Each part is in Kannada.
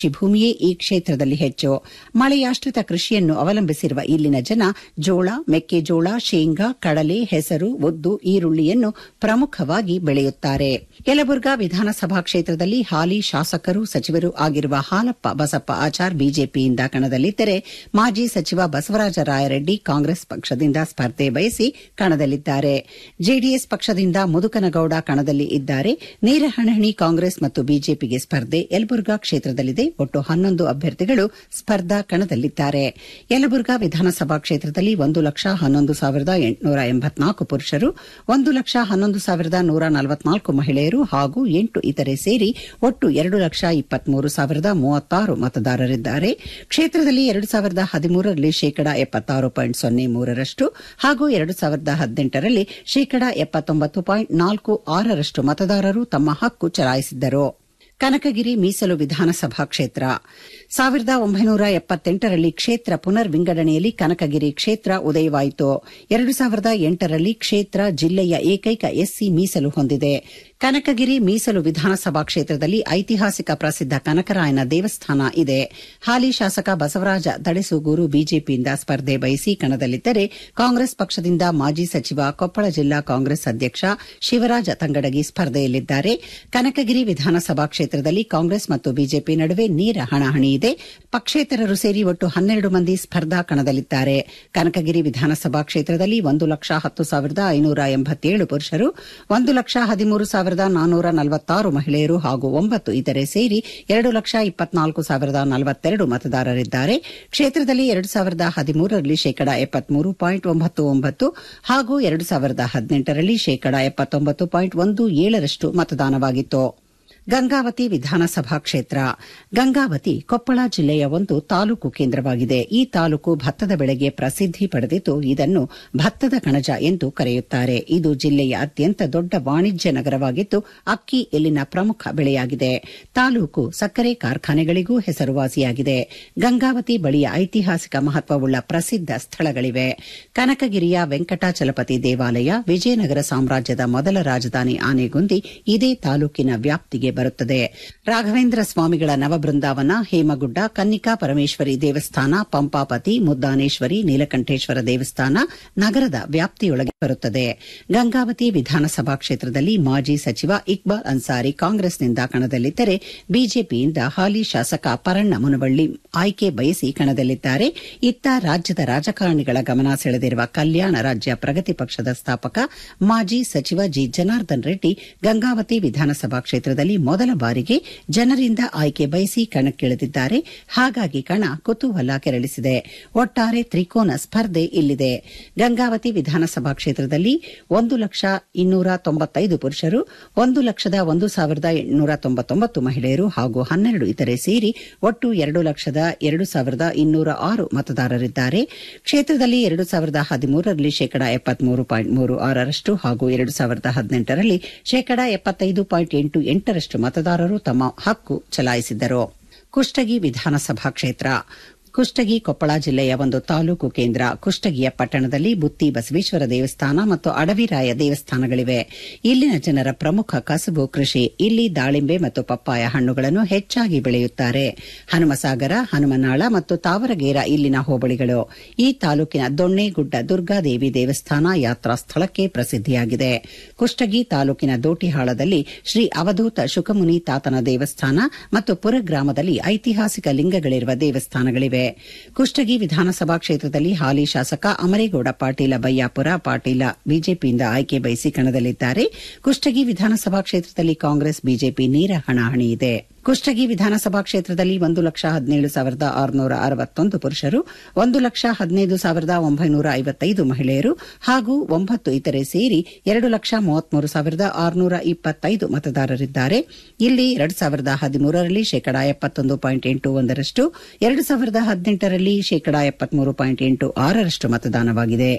ಕೃಷಿ ಭೂಮಿಯೇ ಈ ಕ್ಷೇತ್ರದಲ್ಲಿ ಹೆಚ್ಚು ಮಳೆಯಾಶ್ರಿತ ಕೃಷಿಯನ್ನು ಅವಲಂಬಿಸಿರುವ ಇಲ್ಲಿನ ಜನ ಜೋಳ ಮೆಕ್ಕೆಜೋಳ ಶೇಂಗಾ ಕಡಲೆ ಹೆಸರು ಉದ್ದು ಈರುಳ್ಳಿಯನ್ನು ಪ್ರಮುಖವಾಗಿ ಬೆಳೆಯುತ್ತಾರೆ ಯಲಬುರ್ಗಾ ವಿಧಾನಸಭಾ ಕ್ಷೇತ್ರದಲ್ಲಿ ಹಾಲಿ ಶಾಸಕರು ಸಚಿವರು ಆಗಿರುವ ಹಾಲಪ್ಪ ಬಸಪ್ಪ ಆಚಾರ್ ಬಿಜೆಪಿಯಿಂದ ಕಣದಲ್ಲಿದ್ದರೆ ಮಾಜಿ ಸಚಿವ ಬಸವರಾಜ ರಾಯರೆಡ್ಡಿ ಕಾಂಗ್ರೆಸ್ ಪಕ್ಷದಿಂದ ಸ್ಪರ್ಧೆ ಬಯಸಿ ಕಣದಲ್ಲಿದ್ದಾರೆ ಜೆಡಿಎಸ್ ಪಕ್ಷದಿಂದ ಮುದುಕನಗೌಡ ಕಣದಲ್ಲಿ ಇದ್ದಾರೆ ನೇರ ಹಣಹಣಿ ಕಾಂಗ್ರೆಸ್ ಮತ್ತು ಬಿಜೆಪಿಗೆ ಸ್ಪರ್ಧೆ ಯಲಬುರ್ಗಾ ಕ್ಷೇತ್ರದಲ್ಲಿದೆ ಒಟ್ಟು ಹನ್ನೊಂದು ಅಭ್ಯರ್ಥಿಗಳು ಸ್ಪರ್ಧಾ ಕಣದಲ್ಲಿದ್ದಾರೆ ಯಲಬುರ್ಗಾ ವಿಧಾನಸಭಾ ಕ್ಷೇತ್ರದಲ್ಲಿ ಒಂದು ಲಕ್ಷ ಹನ್ನೊಂದು ಸಾವಿರದ ಎಂಟುನೂರ ಎಂಬತ್ನಾಲ್ಕು ಪುರುಷರು ಒಂದು ಲಕ್ಷ ಹನ್ನೊಂದು ಸಾವಿರದ ನೂರ ನಲವತ್ನಾಲ್ಕು ಮಹಿಳೆಯರು ಹಾಗೂ ಎಂಟು ಇತರೆ ಸೇರಿ ಒಟ್ಟು ಎರಡು ಲಕ್ಷ ಇಪ್ಪತ್ಮೂರು ಸಾವಿರದ ಮೂವತ್ತಾರು ಮತದಾರರಿದ್ದಾರೆ ಕ್ಷೇತ್ರದಲ್ಲಿ ಎರಡು ಸಾವಿರದ ಹದಿಮೂರರಲ್ಲಿ ಶೇಕಡಾ ಎಪ್ಪತ್ತಾರು ಪಾಯಿಂಟ್ ಸೊನ್ನೆ ಮೂರರಷ್ಟು ಹಾಗೂ ಎರಡು ಸಾವಿರದ ಹದಿನೆಂಟರಲ್ಲಿ ಶೇಕಡಾ ಎಪ್ಪತ್ತೊಂಬತ್ತು ಪಾಯಿಂಟ್ ನಾಲ್ಕು ಆರರಷ್ಟು ಮತದಾರರು ತಮ್ಮ ಹಕ್ಕು ಚಲಾಯಿಸಿದ್ದರು ಕನಕಗಿರಿ ಮೀಸಲು ವಿಧಾನಸಭಾ ಕ್ಷೇತ್ರ ಸಾವಿರದ ಒಂಬೈನೂರ ಎಪ್ಪತ್ತೆಂಟರಲ್ಲಿ ಕ್ಷೇತ್ರ ಪುನರ್ ವಿಂಗಡಣೆಯಲ್ಲಿ ಕನಕಗಿರಿ ಕ್ಷೇತ್ರ ಉದಯವಾಯಿತು ಎರಡು ಸಾವಿರದ ಎಂಟರಲ್ಲಿ ಕ್ಷೇತ್ರ ಜಿಲ್ಲೆಯ ಏಕೈಕ ಎಸ್ಸಿ ಮೀಸಲು ಹೊಂದಿದೆ ಕನಕಗಿರಿ ಮೀಸಲು ವಿಧಾನಸಭಾ ಕ್ಷೇತ್ರದಲ್ಲಿ ಐತಿಹಾಸಿಕ ಪ್ರಸಿದ್ದ ಕನಕರಾಯನ ದೇವಸ್ಥಾನ ಇದೆ ಹಾಲಿ ಶಾಸಕ ಬಸವರಾಜ ದಳೆಸೂಗೂರು ಬಿಜೆಪಿಯಿಂದ ಸ್ಪರ್ಧೆ ಬಯಸಿ ಕಣದಲ್ಲಿದ್ದರೆ ಕಾಂಗ್ರೆಸ್ ಪಕ್ಷದಿಂದ ಮಾಜಿ ಸಚಿವ ಕೊಪ್ಪಳ ಜಿಲ್ಲಾ ಕಾಂಗ್ರೆಸ್ ಅಧ್ಯಕ್ಷ ಶಿವರಾಜ ತಂಗಡಗಿ ಸ್ಪರ್ಧೆಯಲ್ಲಿದ್ದಾರೆ ಕನಕಗಿರಿ ವಿಧಾನಸಭಾ ಕ್ಷೇತ್ರದಲ್ಲಿ ಕಾಂಗ್ರೆಸ್ ಮತ್ತು ಬಿಜೆಪಿ ನಡುವೆ ನೇರ ಹಣಾಹಣಿ ಇದೆ ಪಕ್ಷೇತರರು ಸೇರಿ ಒಟ್ಟು ಹನ್ನೆರಡು ಮಂದಿ ಸ್ಪರ್ಧಾ ಕಣದಲ್ಲಿದ್ದಾರೆ ಕನಕಗಿರಿ ವಿಧಾನಸಭಾ ಕ್ಷೇತ್ರದಲ್ಲಿ ಒಂದು ಲಕ್ಷ ಹತ್ತು ಸಾವಿರದ ಐನೂರ ಎಂಬತ್ತೇಳು ಪುರುಷರು ಒಂದು ಲಕ್ಷ ಹದಿಮೂರು ಸಾವಿರದ ನಾನ್ನೂರ ನಲವತ್ತಾರು ಮಹಿಳೆಯರು ಹಾಗೂ ಒಂಬತ್ತು ಇತರೆ ಸೇರಿ ಎರಡು ಲಕ್ಷ ಇಪ್ಪತ್ನಾಲ್ಕು ಸಾವಿರದ ನಲವತ್ತೆರಡು ಮತದಾರರಿದ್ದಾರೆ ಕ್ಷೇತ್ರದಲ್ಲಿ ಎರಡು ಸಾವಿರದ ಹದಿಮೂರರಲ್ಲಿ ಶೇಕಡಾ ಎಪ್ಪತ್ಮೂರು ಪಾಯಿಂಟ್ ಒಂಬತ್ತು ಒಂಬತ್ತು ಹಾಗೂ ಎರಡು ಸಾವಿರದ ಹದಿನೆಂಟರಲ್ಲಿ ಶೇಕಡಾ ಎಪ್ಪತ್ತೊಂಬತ್ತು ಪಾಯಿಂಟ್ ಒಂದು ಏಳರಷ್ಟು ಮತದಾನವಾಗಿತ್ತು ಗಂಗಾವತಿ ವಿಧಾನಸಭಾ ಕ್ಷೇತ್ರ ಗಂಗಾವತಿ ಕೊಪ್ಪಳ ಜಿಲ್ಲೆಯ ಒಂದು ತಾಲೂಕು ಕೇಂದ್ರವಾಗಿದೆ ಈ ತಾಲೂಕು ಭತ್ತದ ಬೆಳೆಗೆ ಪ್ರಸಿದ್ಧಿ ಪಡೆದಿದ್ದು ಇದನ್ನು ಭತ್ತದ ಕಣಜ ಎಂದು ಕರೆಯುತ್ತಾರೆ ಇದು ಜಿಲ್ಲೆಯ ಅತ್ಯಂತ ದೊಡ್ಡ ವಾಣಿಜ್ಯ ನಗರವಾಗಿದ್ದು ಅಕ್ಕಿ ಇಲ್ಲಿನ ಪ್ರಮುಖ ಬೆಳೆಯಾಗಿದೆ ತಾಲೂಕು ಸಕ್ಕರೆ ಕಾರ್ಖಾನೆಗಳಿಗೂ ಹೆಸರುವಾಸಿಯಾಗಿದೆ ಗಂಗಾವತಿ ಬಳಿಯ ಐತಿಹಾಸಿಕ ಮಹತ್ವವುಳ್ಳ ಪ್ರಸಿದ್ದ ಸ್ಥಳಗಳಿವೆ ಕನಕಗಿರಿಯ ವೆಂಕಟಾಚಲಪತಿ ದೇವಾಲಯ ವಿಜಯನಗರ ಸಾಮ್ರಾಜ್ಯದ ಮೊದಲ ರಾಜಧಾನಿ ಆನೆಗುಂದಿ ಇದೇ ತಾಲೂಕಿನ ವ್ಯಾಪ್ತಿಗೆ ಬರುತ್ತದೆ ರಾಘವೇಂದ್ರ ಸ್ವಾಮಿಗಳ ನವಬೃಂದಾವನ ಹೇಮಗುಡ್ಡ ಕನ್ನಿಕಾ ಪರಮೇಶ್ವರಿ ದೇವಸ್ಥಾನ ಪಂಪಾಪತಿ ಮುದ್ದಾನೇಶ್ವರಿ ನೀಲಕಂಠೇಶ್ವರ ದೇವಸ್ಥಾನ ನಗರದ ವ್ಯಾಪ್ತಿಯೊಳಗೆ ಬರುತ್ತದೆ ಗಂಗಾವತಿ ವಿಧಾನಸಭಾ ಕ್ಷೇತ್ರದಲ್ಲಿ ಮಾಜಿ ಸಚಿವ ಇಕ್ಬಾಲ್ ಅನ್ಸಾರಿ ಕಾಂಗ್ರೆಸ್ನಿಂದ ಕಣದಲ್ಲಿದ್ದರೆ ಬಿಜೆಪಿಯಿಂದ ಹಾಲಿ ಶಾಸಕ ಪರಣ್ಣ ಮುನವಳ್ಳಿ ಆಯ್ಕೆ ಬಯಸಿ ಕಣದಲ್ಲಿದ್ದಾರೆ ಇತ್ತ ರಾಜ್ಯದ ರಾಜಕಾರಣಿಗಳ ಗಮನ ಸೆಳೆದಿರುವ ಕಲ್ಯಾಣ ರಾಜ್ಯ ಪ್ರಗತಿ ಪಕ್ಷದ ಸ್ಥಾಪಕ ಮಾಜಿ ಸಚಿವ ಜಿ ಜನಾರ್ದನ್ ರೆಡ್ಡಿ ಗಂಗಾವತಿ ವಿಧಾನಸಭಾ ಕ್ಷೇತ್ರದಲ್ಲಿ ಮೊದಲ ಬಾರಿಗೆ ಜನರಿಂದ ಆಯ್ಕೆ ಬಯಸಿ ಕಣಕ್ಕಿಳಿದಿದ್ದಾರೆ ಹಾಗಾಗಿ ಕಣ ಕುತೂಹಲ ಕೆರಳಿಸಿದೆ ಒಟ್ಟಾರೆ ತ್ರಿಕೋನ ಸ್ಪರ್ಧೆ ಇಲ್ಲಿದೆ ಗಂಗಾವತಿ ವಿಧಾನಸಭಾ ಕ್ಷೇತ್ರದಲ್ಲಿ ಒಂದು ಲಕ್ಷ ಇನ್ನೂರ ತೊಂಬತ್ತೈದು ಪುರುಷರು ಒಂದು ಲಕ್ಷದ ಒಂದು ಸಾವಿರದ ಎಂಟುನೂರ ತೊಂಬತ್ತೊಂಬತ್ತು ಮಹಿಳೆಯರು ಹಾಗೂ ಹನ್ನೆರಡು ಇತರೆ ಸೇರಿ ಒಟ್ಟು ಎರಡು ಲಕ್ಷದ ಎರಡು ಸಾವಿರದ ಇನ್ನೂರ ಆರು ಮತದಾರರಿದ್ದಾರೆ ಕ್ಷೇತ್ರದಲ್ಲಿ ಎರಡು ಸಾವಿರದ ಹದಿಮೂರರಲ್ಲಿ ಶೇಕಡಾ ಎಪ್ಪತ್ಮೂರು ಪಾಯಿಂಟ್ ಮೂರು ಆರರಷ್ಟು ಹಾಗೂ ಎರಡು ಸಾವಿರದ ಹದಿನೆಂಟರಲ್ಲಿ ಶೇಕಡಾ ಎಪ್ಪತ್ತೈದು ಪಾಯಿಂಟ್ ಎಂಟು ಎಂಟರಷ್ಟು ಮತದಾರರು ತಮ್ಮ ಹಕ್ಕು ಚಲಾಯಿಸಿದ್ದರು ಕುಷ್ಟಗಿ ವಿಧಾನಸಭಾ ಕ್ಷೇತ್ರ ಕುಷ್ಟಗಿ ಕೊಪ್ಪಳ ಜಿಲ್ಲೆಯ ಒಂದು ತಾಲೂಕು ಕೇಂದ್ರ ಕುಷ್ಟಗಿಯ ಪಟ್ಟಣದಲ್ಲಿ ಬುತ್ತಿ ಬಸವೇಶ್ವರ ದೇವಸ್ಥಾನ ಮತ್ತು ಅಡವಿರಾಯ ದೇವಸ್ಥಾನಗಳಿವೆ ಇಲ್ಲಿನ ಜನರ ಪ್ರಮುಖ ಕಸುಬು ಕೃಷಿ ಇಲ್ಲಿ ದಾಳಿಂಬೆ ಮತ್ತು ಪಪ್ಪಾಯ ಹಣ್ಣುಗಳನ್ನು ಹೆಚ್ಚಾಗಿ ಬೆಳೆಯುತ್ತಾರೆ ಹನುಮಸಾಗರ ಹನುಮನಾಳ ಮತ್ತು ತಾವರಗೇರ ಇಲ್ಲಿನ ಹೋಬಳಿಗಳು ಈ ತಾಲೂಕಿನ ದೊಣ್ಣೆಗುಡ್ಡ ದುರ್ಗಾದೇವಿ ದೇವಸ್ಥಾನ ಯಾತ್ರಾ ಸ್ಥಳಕ್ಕೆ ಪ್ರಸಿದ್ಧಿಯಾಗಿದೆ ಕುಷ್ಟಗಿ ತಾಲೂಕಿನ ದೋಟಿಹಾಳದಲ್ಲಿ ಶ್ರೀ ಅವಧೂತ ಶುಕಮುನಿ ತಾತನ ದೇವಸ್ಥಾನ ಮತ್ತು ಪುರ ಗ್ರಾಮದಲ್ಲಿ ಐತಿಹಾಸಿಕ ಲಿಂಗಗಳಿರುವ ದೇವಸ್ಥಾನಗಳಿವೆ ಕುಷ್ಟಗಿ ವಿಧಾನಸಭಾ ಕ್ಷೇತ್ರದಲ್ಲಿ ಹಾಲಿ ಶಾಸಕ ಅಮರೇಗೌಡ ಪಾಟೀಲ ಬಯ್ಯಾಪುರ ಪಾಟೀಲ ಬಿಜೆಪಿಯಿಂದ ಆಯ್ಕೆ ಬಯಸಿ ಕಣದಲ್ಲಿದ್ದಾರೆ ಕುಷ್ಟಗಿ ವಿಧಾನಸಭಾ ಕ್ಷೇತ್ರದಲ್ಲಿ ಕಾಂಗ್ರೆಸ್ ಬಿಜೆಪಿ ನೇರ ಹಣಾಹಣಿ ಇದೆ ಕುಷ್ಟಗಿ ವಿಧಾನಸಭಾ ಕ್ಷೇತ್ರದಲ್ಲಿ ಒಂದು ಲಕ್ಷ ಹದಿನೇಳು ಸಾವಿರದ ಆರುನೂರ ಅರವತ್ತೊಂದು ಪುರುಷರು ಒಂದು ಲಕ್ಷ ಹದಿನೈದು ಸಾವಿರದ ಒಂಬೈನೂರ ಐವತ್ತೈದು ಮಹಿಳೆಯರು ಹಾಗೂ ಒಂಬತ್ತು ಇತರೆ ಸೇರಿ ಎರಡು ಲಕ್ಷ ಮೂವತ್ಮೂರು ಸಾವಿರದ ಆರುನೂರ ಇಪ್ಪತ್ತೈದು ಮತದಾರರಿದ್ದಾರೆ ಇಲ್ಲಿ ಎರಡು ಸಾವಿರದ ಹದಿಮೂರರಲ್ಲಿ ಶೇಕಡಾ ಎಪ್ಪತ್ತೊಂದು ಪಾಯಿಂಟ್ ಎಂಟು ಒಂದರಷ್ಟು ಎರಡು ಸಾವಿರದ ಹದಿನೆಂಟರಲ್ಲಿ ಶೇಕಡಾ ಎಪ್ಪತ್ಮೂರು ಪಾಯಿಂಟ್ ಎಂಟು ಆರರಷ್ಟು ಮತದಾನವಾಗಿದೆ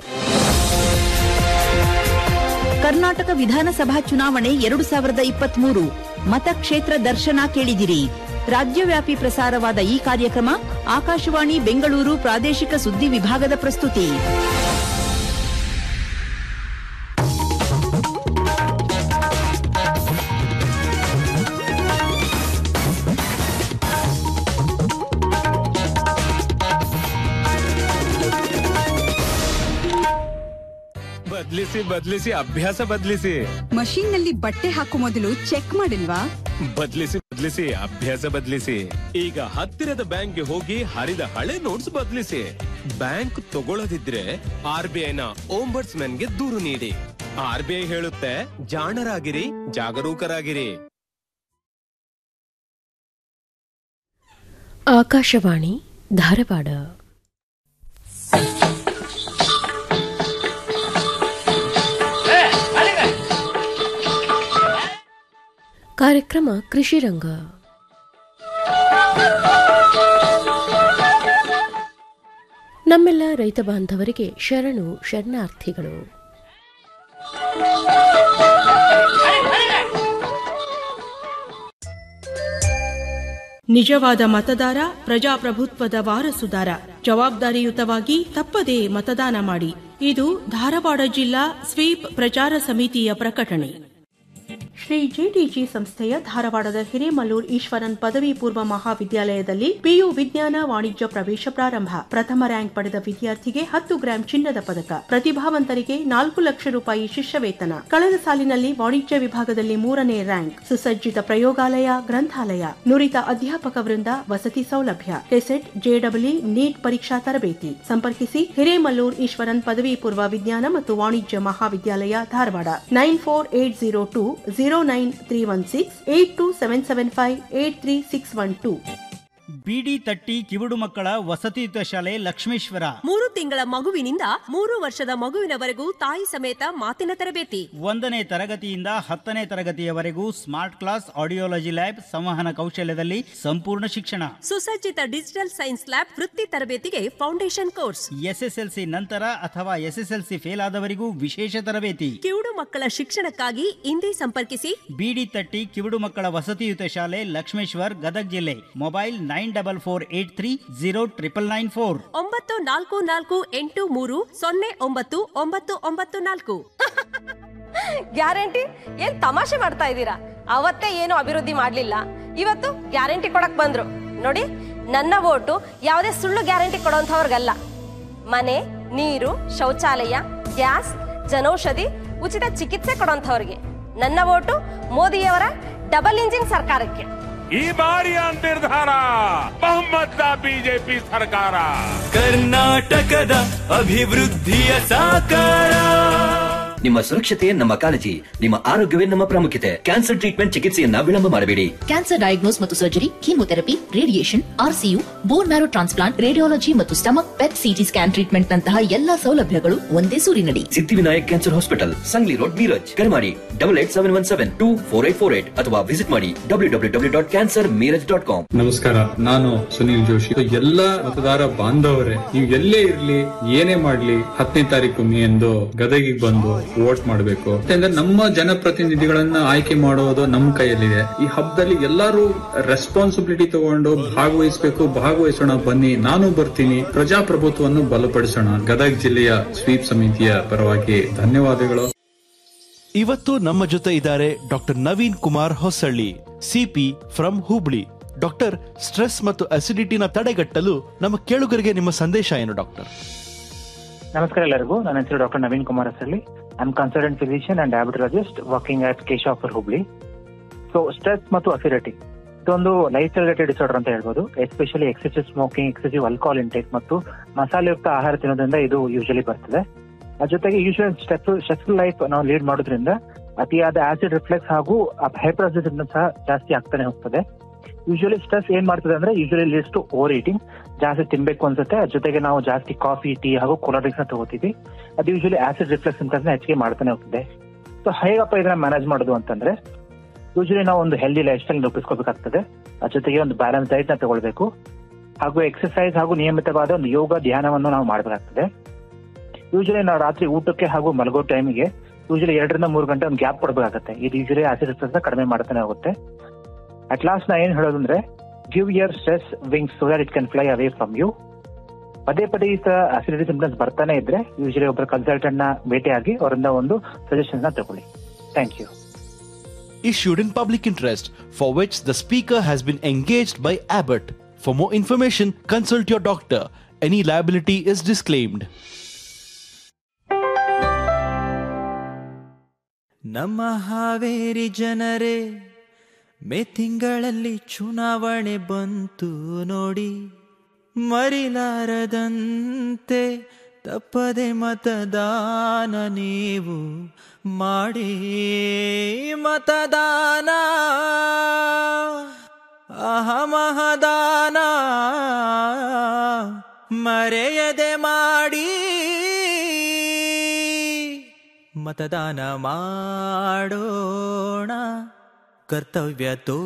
ಕರ್ನಾಟಕ ವಿಧಾನಸಭಾ ಚುನಾವಣೆ ಎರಡು ಸಾವಿರದ ಇಪ್ಪತ್ಮೂರು ಮತಕ್ಷೇತ್ರ ದರ್ಶನ ಕೇಳಿದಿರಿ ರಾಜ್ಯವ್ಯಾಪಿ ಪ್ರಸಾರವಾದ ಈ ಕಾರ್ಯಕ್ರಮ ಆಕಾಶವಾಣಿ ಬೆಂಗಳೂರು ಪ್ರಾದೇಶಿಕ ಸುದ್ದಿ ವಿಭಾಗದ ಪ್ರಸ್ತುತಿ ಬದ್ಲಿಸಿ ಬದ್ಲಿಸಿ ಅಭ್ಯಾಸ ಬದ್ಲಿಸಿ ಮಷೀನ್ ನಲ್ಲಿ ಬಟ್ಟೆ ಹಾಕೋ ಮೊದಲು ಚೆಕ್ ಮಾಡಿಲ್ವಾ ಬದ್ಲಿಸಿ ಬದ್ಲಿಸಿ ಅಭ್ಯಾಸ ಬದ್ಲಿಸಿ ಈಗ ಹತ್ತಿರದ ಬ್ಯಾಂಕ್ಗೆ ಹೋಗಿ ಹರಿದ ಹಳೆ ನೋಟ್ಸ್ ಬದ್ಲಿಸಿ ಬ್ಯಾಂಕ್ ತಗೊಳ್ಳದಿದ್ರೆ ಆರ್ ಬಿ ಐನ ಓಂಬರ್ಟ್ಸ್ ಗೆ ದೂರು ನೀಡಿ ಆರ್ ಬಿ ಐ ಹೇಳುತ್ತೆ ಜಾಣರಾಗಿರಿ ಜಾಗರೂಕರಾಗಿರಿ ಆಕಾಶವಾಣಿ ಧಾರವಾಡ ಕಾರ್ಯಕ್ರಮ ಕೃಷಿ ರಂಗ ನಮ್ಮೆಲ್ಲ ರೈತ ಬಾಂಧವರಿಗೆ ಶರಣು ಶರಣಾರ್ಥಿಗಳು ನಿಜವಾದ ಮತದಾರ ಪ್ರಜಾಪ್ರಭುತ್ವದ ವಾರಸುದಾರ ಜವಾಬ್ದಾರಿಯುತವಾಗಿ ತಪ್ಪದೇ ಮತದಾನ ಮಾಡಿ ಇದು ಧಾರವಾಡ ಜಿಲ್ಲಾ ಸ್ವೀಪ್ ಪ್ರಚಾರ ಸಮಿತಿಯ ಪ್ರಕಟಣೆ ಶ್ರೀ ಜಿಟಿಜಿ ಸಂಸ್ಥೆಯ ಧಾರವಾಡದ ಹಿರೇಮಲ್ಲೂರ್ ಈಶ್ವರನ್ ಪದವಿ ಪೂರ್ವ ಮಹಾವಿದ್ಯಾಲಯದಲ್ಲಿ ಪಿಯು ವಿಜ್ಞಾನ ವಾಣಿಜ್ಯ ಪ್ರವೇಶ ಪ್ರಾರಂಭ ಪ್ರಥಮ ರ್ಯಾಂಕ್ ಪಡೆದ ವಿದ್ಯಾರ್ಥಿಗೆ ಹತ್ತು ಗ್ರಾಂ ಚಿನ್ನದ ಪದಕ ಪ್ರತಿಭಾವಂತರಿಗೆ ನಾಲ್ಕು ಲಕ್ಷ ರೂಪಾಯಿ ಶಿಷ್ಯ ವೇತನ ಕಳೆದ ಸಾಲಿನಲ್ಲಿ ವಾಣಿಜ್ಯ ವಿಭಾಗದಲ್ಲಿ ಮೂರನೇ ರ್ಯಾಂಕ್ ಸುಸಜ್ಜಿತ ಪ್ರಯೋಗಾಲಯ ಗ್ರಂಥಾಲಯ ನುರಿತ ಅಧ್ಯಾಪಕ ವೃಂದ ವಸತಿ ಸೌಲಭ್ಯ ಕೆಸೆಟ್ ಜೆಡಬ್ಲ್ಯೂ ನೀಟ್ ಪರೀಕ್ಷಾ ತರಬೇತಿ ಸಂಪರ್ಕಿಸಿ ಹಿರೇಮಲ್ಲೂರ್ ಈಶ್ವರನ್ ಪದವಿ ಪೂರ್ವ ವಿಜ್ಞಾನ ಮತ್ತು ವಾಣಿಜ್ಯ ಮಹಾವಿದ್ಯಾಲಯ Dharwad nine four eight zero two zero nine three one six eight two seven seven five eight three six one two ಬಿಡಿ ತಟ್ಟಿ ಕಿವುಡು ಮಕ್ಕಳ ವಸತಿಯುತ ಶಾಲೆ ಲಕ್ಷ್ಮೇಶ್ವರ ಮೂರು ತಿಂಗಳ ಮಗುವಿನಿಂದ ಮೂರು ವರ್ಷದ ಮಗುವಿನವರೆಗೂ ತಾಯಿ ಸಮೇತ ಮಾತಿನ ತರಬೇತಿ ಒಂದನೇ ತರಗತಿಯಿಂದ ಹತ್ತನೇ ತರಗತಿಯವರೆಗೂ ಸ್ಮಾರ್ಟ್ ಕ್ಲಾಸ್ ಆಡಿಯೋಲಜಿ ಲ್ಯಾಬ್ ಸಂವಹನ ಕೌಶಲ್ಯದಲ್ಲಿ ಸಂಪೂರ್ಣ ಶಿಕ್ಷಣ ಸುಸಜ್ಜಿತ ಡಿಜಿಟಲ್ ಸೈನ್ಸ್ ಲ್ಯಾಬ್ ವೃತ್ತಿ ತರಬೇತಿಗೆ ಫೌಂಡೇಶನ್ ಕೋರ್ಸ್ ಎಸ್ಎಸ್ಎಲ್ಸಿ ನಂತರ ಅಥವಾ ಎಸ್ಎಸ್ಎಲ್ಸಿ ಫೇಲ್ ಆದವರಿಗೂ ವಿಶೇಷ ತರಬೇತಿ ಕಿವುಡು ಮಕ್ಕಳ ಶಿಕ್ಷಣಕ್ಕಾಗಿ ಇಂದೇ ಸಂಪರ್ಕಿಸಿ ಬಿಡಿ ತಟ್ಟಿ ಕಿವುಡು ಮಕ್ಕಳ ವಸತಿಯುತ ಶಾಲೆ ಲಕ್ಷ್ಮೇಶ್ವರ್ ಗದಗ್ ಜಿಲ್ಲೆ mobile nine double four eight three zero triple nine four ಒಂಬತ್ತು ನಾಲ್ಕು ನಾಲ್ಕು ಎಂಟು ಮೂರು ಸೊನ್ನೆ ಒಂಬತ್ತು ಒಂಬತ್ತು ಒಂಬತ್ತು ನಾಲ್ಕು ಗ್ಯಾರಂಟಿ ಏನ್ ತಮಾಷೆ ಮಾಡ್ತಾ ಇದ್ದೀರಾ ಅವತ್ತೇ ಏನು ಅಭಿವೃದ್ಧಿ ಮಾಡ್ಲಿಲ್ಲ ಇವತ್ತು ಗ್ಯಾರಂಟಿ ಕೊಡಕ್ ಬಂದ್ರು ನೋಡಿ ನನ್ನ ಓಟು ಯಾವುದೇ ಸುಳ್ಳು ಗ್ಯಾರಂಟಿ ಕೊಡೋಂಥವ್ರಿಗಲ್ಲ ಮನೆ ನೀರು ಶೌಚಾಲಯ ಗ್ಯಾಸ್ ಜನೌಷಧಿ ಉಚಿತ ಚಿಕಿತ್ಸೆ ಕೊಡೋಂಥವ್ರಿಗೆ ನನ್ನ ಓಟು ಮೋದಿಯವರ ಡಬಲ್ ಇಂಜಿನ್ ಸರ್ಕಾರಕ್ಕೆ ಈ ಬಾರಿಯ ನಿರ್ಧಾರ ಬಹುಮತ ಬಿಜೆಪಿ ಸರ್ಕಾರ ಕರ್ನಾಟಕದ ಅಭಿವೃದ್ಧಿಯ ಸಾಕಾರ ನಿಮ್ಮ ಸುರಕ್ಷತೆ ನಮ್ಮ ಕಾಳಜಿ ನಿಮ್ಮ ಆರೋಗ್ಯವೇ ನಮ್ಮ ಪ್ರಾಮುಖ್ಯತೆ ಕ್ಯಾನ್ಸರ್ ಟ್ರೀಟ್ಮೆಂಟ್ ಚಿಕಿತ್ಸೆಯನ್ನ ವಿಳಂಬ ಮಾಡಬೇಡಿ ಕ್ಯಾನ್ಸರ್ ಡಯಾಗ್ನೋಸ್ ಮತ್ತು surgery chemotherapy radiation R C U bone marrow transplant radiology ಮತ್ತು stomach PET CT scan treatment ನಂತಹ ಎಲ್ಲಾ ಸೌಲಭ್ಯಗಳು ಒಂದೇ ಸೂರಿನಡಿ Siddhivinayak cancer hospital Sangli road Miraj ಕರೆ ಮಾಡಿ double eight seven one seven two four eight four eight ಅಥವಾ ವಿಸಿಟ್ ಮಾಡಿ W W W dot cancer Miraj dot com ನಮಸ್ಕಾರ ನಾನು ಸುನೀಲ್ ಜೋಶಿ ಎಲ್ಲ ಮತದಾರ ಬಾಂಧವರೇ ನೀವು ಎಲ್ಲೇ ಇರ್ಲಿ ಏನೇ ಮಾಡ್ಲಿ ಹತ್ತನೇ ತಾರೀಕು ಮೇ ಎಂದು ಗದಗಿಗೆ ಬಂದು ವೋಟ್ ಮಾಡಬೇಕು ಯಾಕಂದ್ರೆ ನಮ್ಮ ಜನಪ್ರತಿನಿಧಿಗಳನ್ನ ಆಯ್ಕೆ ಮಾಡೋದು ನಮ್ಮ ಕೈಯಲ್ಲಿದೆ ಈ ಹಬ್ಬದಲ್ಲಿ ಎಲ್ಲರೂ ರೆಸ್ಪಾನ್ಸಿಬಿಲಿಟಿ ತಗೊಂಡು ಭಾಗವಹಿಸಬೇಕು ಭಾಗವಹಿಸೋಣ ಬನ್ನಿ ನಾನು ಬರ್ತೀನಿ ಪ್ರಜಾಪ್ರಭುತ್ವವನ್ನು ಬಲಪಡಿಸೋಣ ಗದಗ ಜಿಲ್ಲೆಯ ಸ್ವೀಪ್ ಸಮಿತಿಯ ಪರವಾಗಿ ಧನ್ಯವಾದಗಳು ಇವತ್ತು ನಮ್ಮ ಜೊತೆ ಇದ್ದಾರೆ doctor Naveen Kumar Hosalli C P from Hubli doctor stress ಮತ್ತು ಅಸಿಡಿಟಿನ ತಡೆಗಟ್ಟಲು ನಮ್ಮ ಕೇಳುಗರಿಗೆ ನಿಮ್ಮ ಸಂದೇಶ ಏನು ಡಾಕ್ಟರ್ ನಮಸ್ಕಾರ ಎಲ್ಲರಿಗೂ ನನ್ನ ಹೆಸರು doctor Naveen Kumar Hasalli I am consultant physician and diabetologist working at ಕೇಶಾಫರ್ ಹುಬ್ಳಿ ಸೊ ಸ್ಟ್ರೆಸ್ ಮತ್ತು ಅಸಿಡಿಟಿ ಇದೊಂದು ಲೈಫ್ ರಿಲೇಟೆಡ್ ಡಿಸಾರ್ಡರ್ ಅಂತ ಹೇಳ್ಬೋದು especially excessive smoking excessive alcohol intake ಮತ್ತು ಮಸಾಲೆಯುಕ್ತ ಆಹಾರ ತಿನ್ನೋದ್ರಿಂದ ಇದು ಯೂಶಲಿ ಬರ್ತದೆ ಅದ್ರ ಜೊತೆಗೆ ಯೂಶುವಲ್ ಸ್ಟ್ರೆಸ್ ಸ್ಟ್ರೆಸ್ಫುಲ್ ಲೈಫ್ ನಾವು ಲೀಡ್ ಮಾಡೋದ್ರಿಂದ ಅತಿಯಾದ ಆಸಿಡ್ ರಿಫ್ಲೆಕ್ಸ್ ಹಾಗೂ ಹೈಪರ್ ಸಹ ಜಾಸ್ತಿ ಆಗ್ತಾನೆ ಹೋಗ್ತದೆ ಯೂಶುವಲಿ ಸ್ಟ್ರೆಸ್ ಏನ್ ಮಾಡ್ತದೆ ಅಂದ್ರೆ usually leads to over eating ಜಾಸ್ತಿ ತಿನ್ಬೇಕು ಅನ್ಸುತ್ತೆ ಅದ್ರ ಜೊತೆಗೆ ನಾವು ಜಾಸ್ತಿ ಕಾಫಿ ಟೀ ಹಾಗೂ ಕೊಲಾಡ್ರಿಕ್ಸ್ ನ ತಗೋತೀವಿ ಅದು ಯೂಶುವಲಿ ಆಸಿಡ್ ರಿಫ್ಲೆಕ್ಸ್ ಅಂತ ಹೆಚ್ಚಿಗೆ ಮಾಡ್ತಾನೆ ಹೋಗ್ತದೆ ಸೊ ಹೇಗಪ್ಪ ಇದನ್ನ ಮ್ಯಾನೇಜ್ ಮಾಡೋದು ಅಂತಂದ್ರೆ ಯೂಶುವಲಿ ನಾವು ಒಂದು ಹೆಲ್ದಿ ಲೈಫ್ ಸ್ಟೈಲ್ ರೂಪಿಸ್ಕೋಬೇಕಾಗ್ತದೆ ಅದ್ರ ಜೊತೆಗೆ ಒಂದು ಬ್ಯಾಲೆನ್ಸ್ ಡೈಟ್ ನ ತಗೊಳ್ಬೇಕು ಹಾಗೂ ಎಕ್ಸರ್ಸೈಸ್ ಹಾಗೂ ನಿಯಮಿತವಾದ ಒಂದು ಯೋಗ ಧ್ಯಾನವನ್ನು ನಾವು ಮಾಡಬೇಕಾಗ್ತದೆ ಯೂಶುವಲಿ ನಾವು ರಾತ್ರಿ ಊಟಕ್ಕೆ ಹಾಗೂ ಮಲಗೋ ಟೈಮಿಗೆ ಯೂಶುವಲಿ ಎರಡರಿಂದ ಮೂರು ಗಂಟೆ ಒಂದು ಗ್ಯಾಪ್ ಕೊಡಬೇಕಾಗತ್ತೆ ಇದು ಯೂಶುವಲಿ ಆಸಿಡ್ ರಿಫ್ಲೆಕ್ಸ್ ಕಡಿಮೆ ಮಾಡ್ತಾನೆ ಹೋಗುತ್ತೆ ಅಟ್ ಲಾಸ್ಟ್ ನಾ ಏನ್ ಹೇಳೋದಂದ್ರೆ give your stress wings so that it can fly away from you ಪದೇ ಪದೇ ಈ ತರ ಅಸಿಡಿಟಿ ಸಿಂಪ್ಟಮ್ಸ್ ಬರ್ತಾನೆ ಇದ್ರೆ ಯೂಶಲಿ ಒಬ್ಬರ ಕನ್ಸಲ್ಟೆಂಟ್ ನ ಭೇಟಿಯಾಗಿ ಅವರಿಂದ ಒಂದು ಸಜೆಷನ್ ನ ತಗೊಳ್ಳಿ thank you Issued in public interest, for which the speaker has been engaged by Abbott. For more information, consult your doctor. Any liability is disclaimed. ನಮ್ಮ ಹಾವೇರಿ ಜನರೇ ಮೇ ತಿಂಗಳಲ್ಲಿ ಚುನಾವಣೆ ಬಂತು ನೋಡಿ ಮರಿಲಾರದಂತೆ ತಪ್ಪದೆ ಮತದಾನ ನೀವು ಮಾಡಿ ಮತದಾನ ಅಹಮಹದಾನ ಮರೆಯದೆ ಮಾಡಿ ಮತದಾನ ಮಾಡೋಣ ಕರ್ತವ್ಯ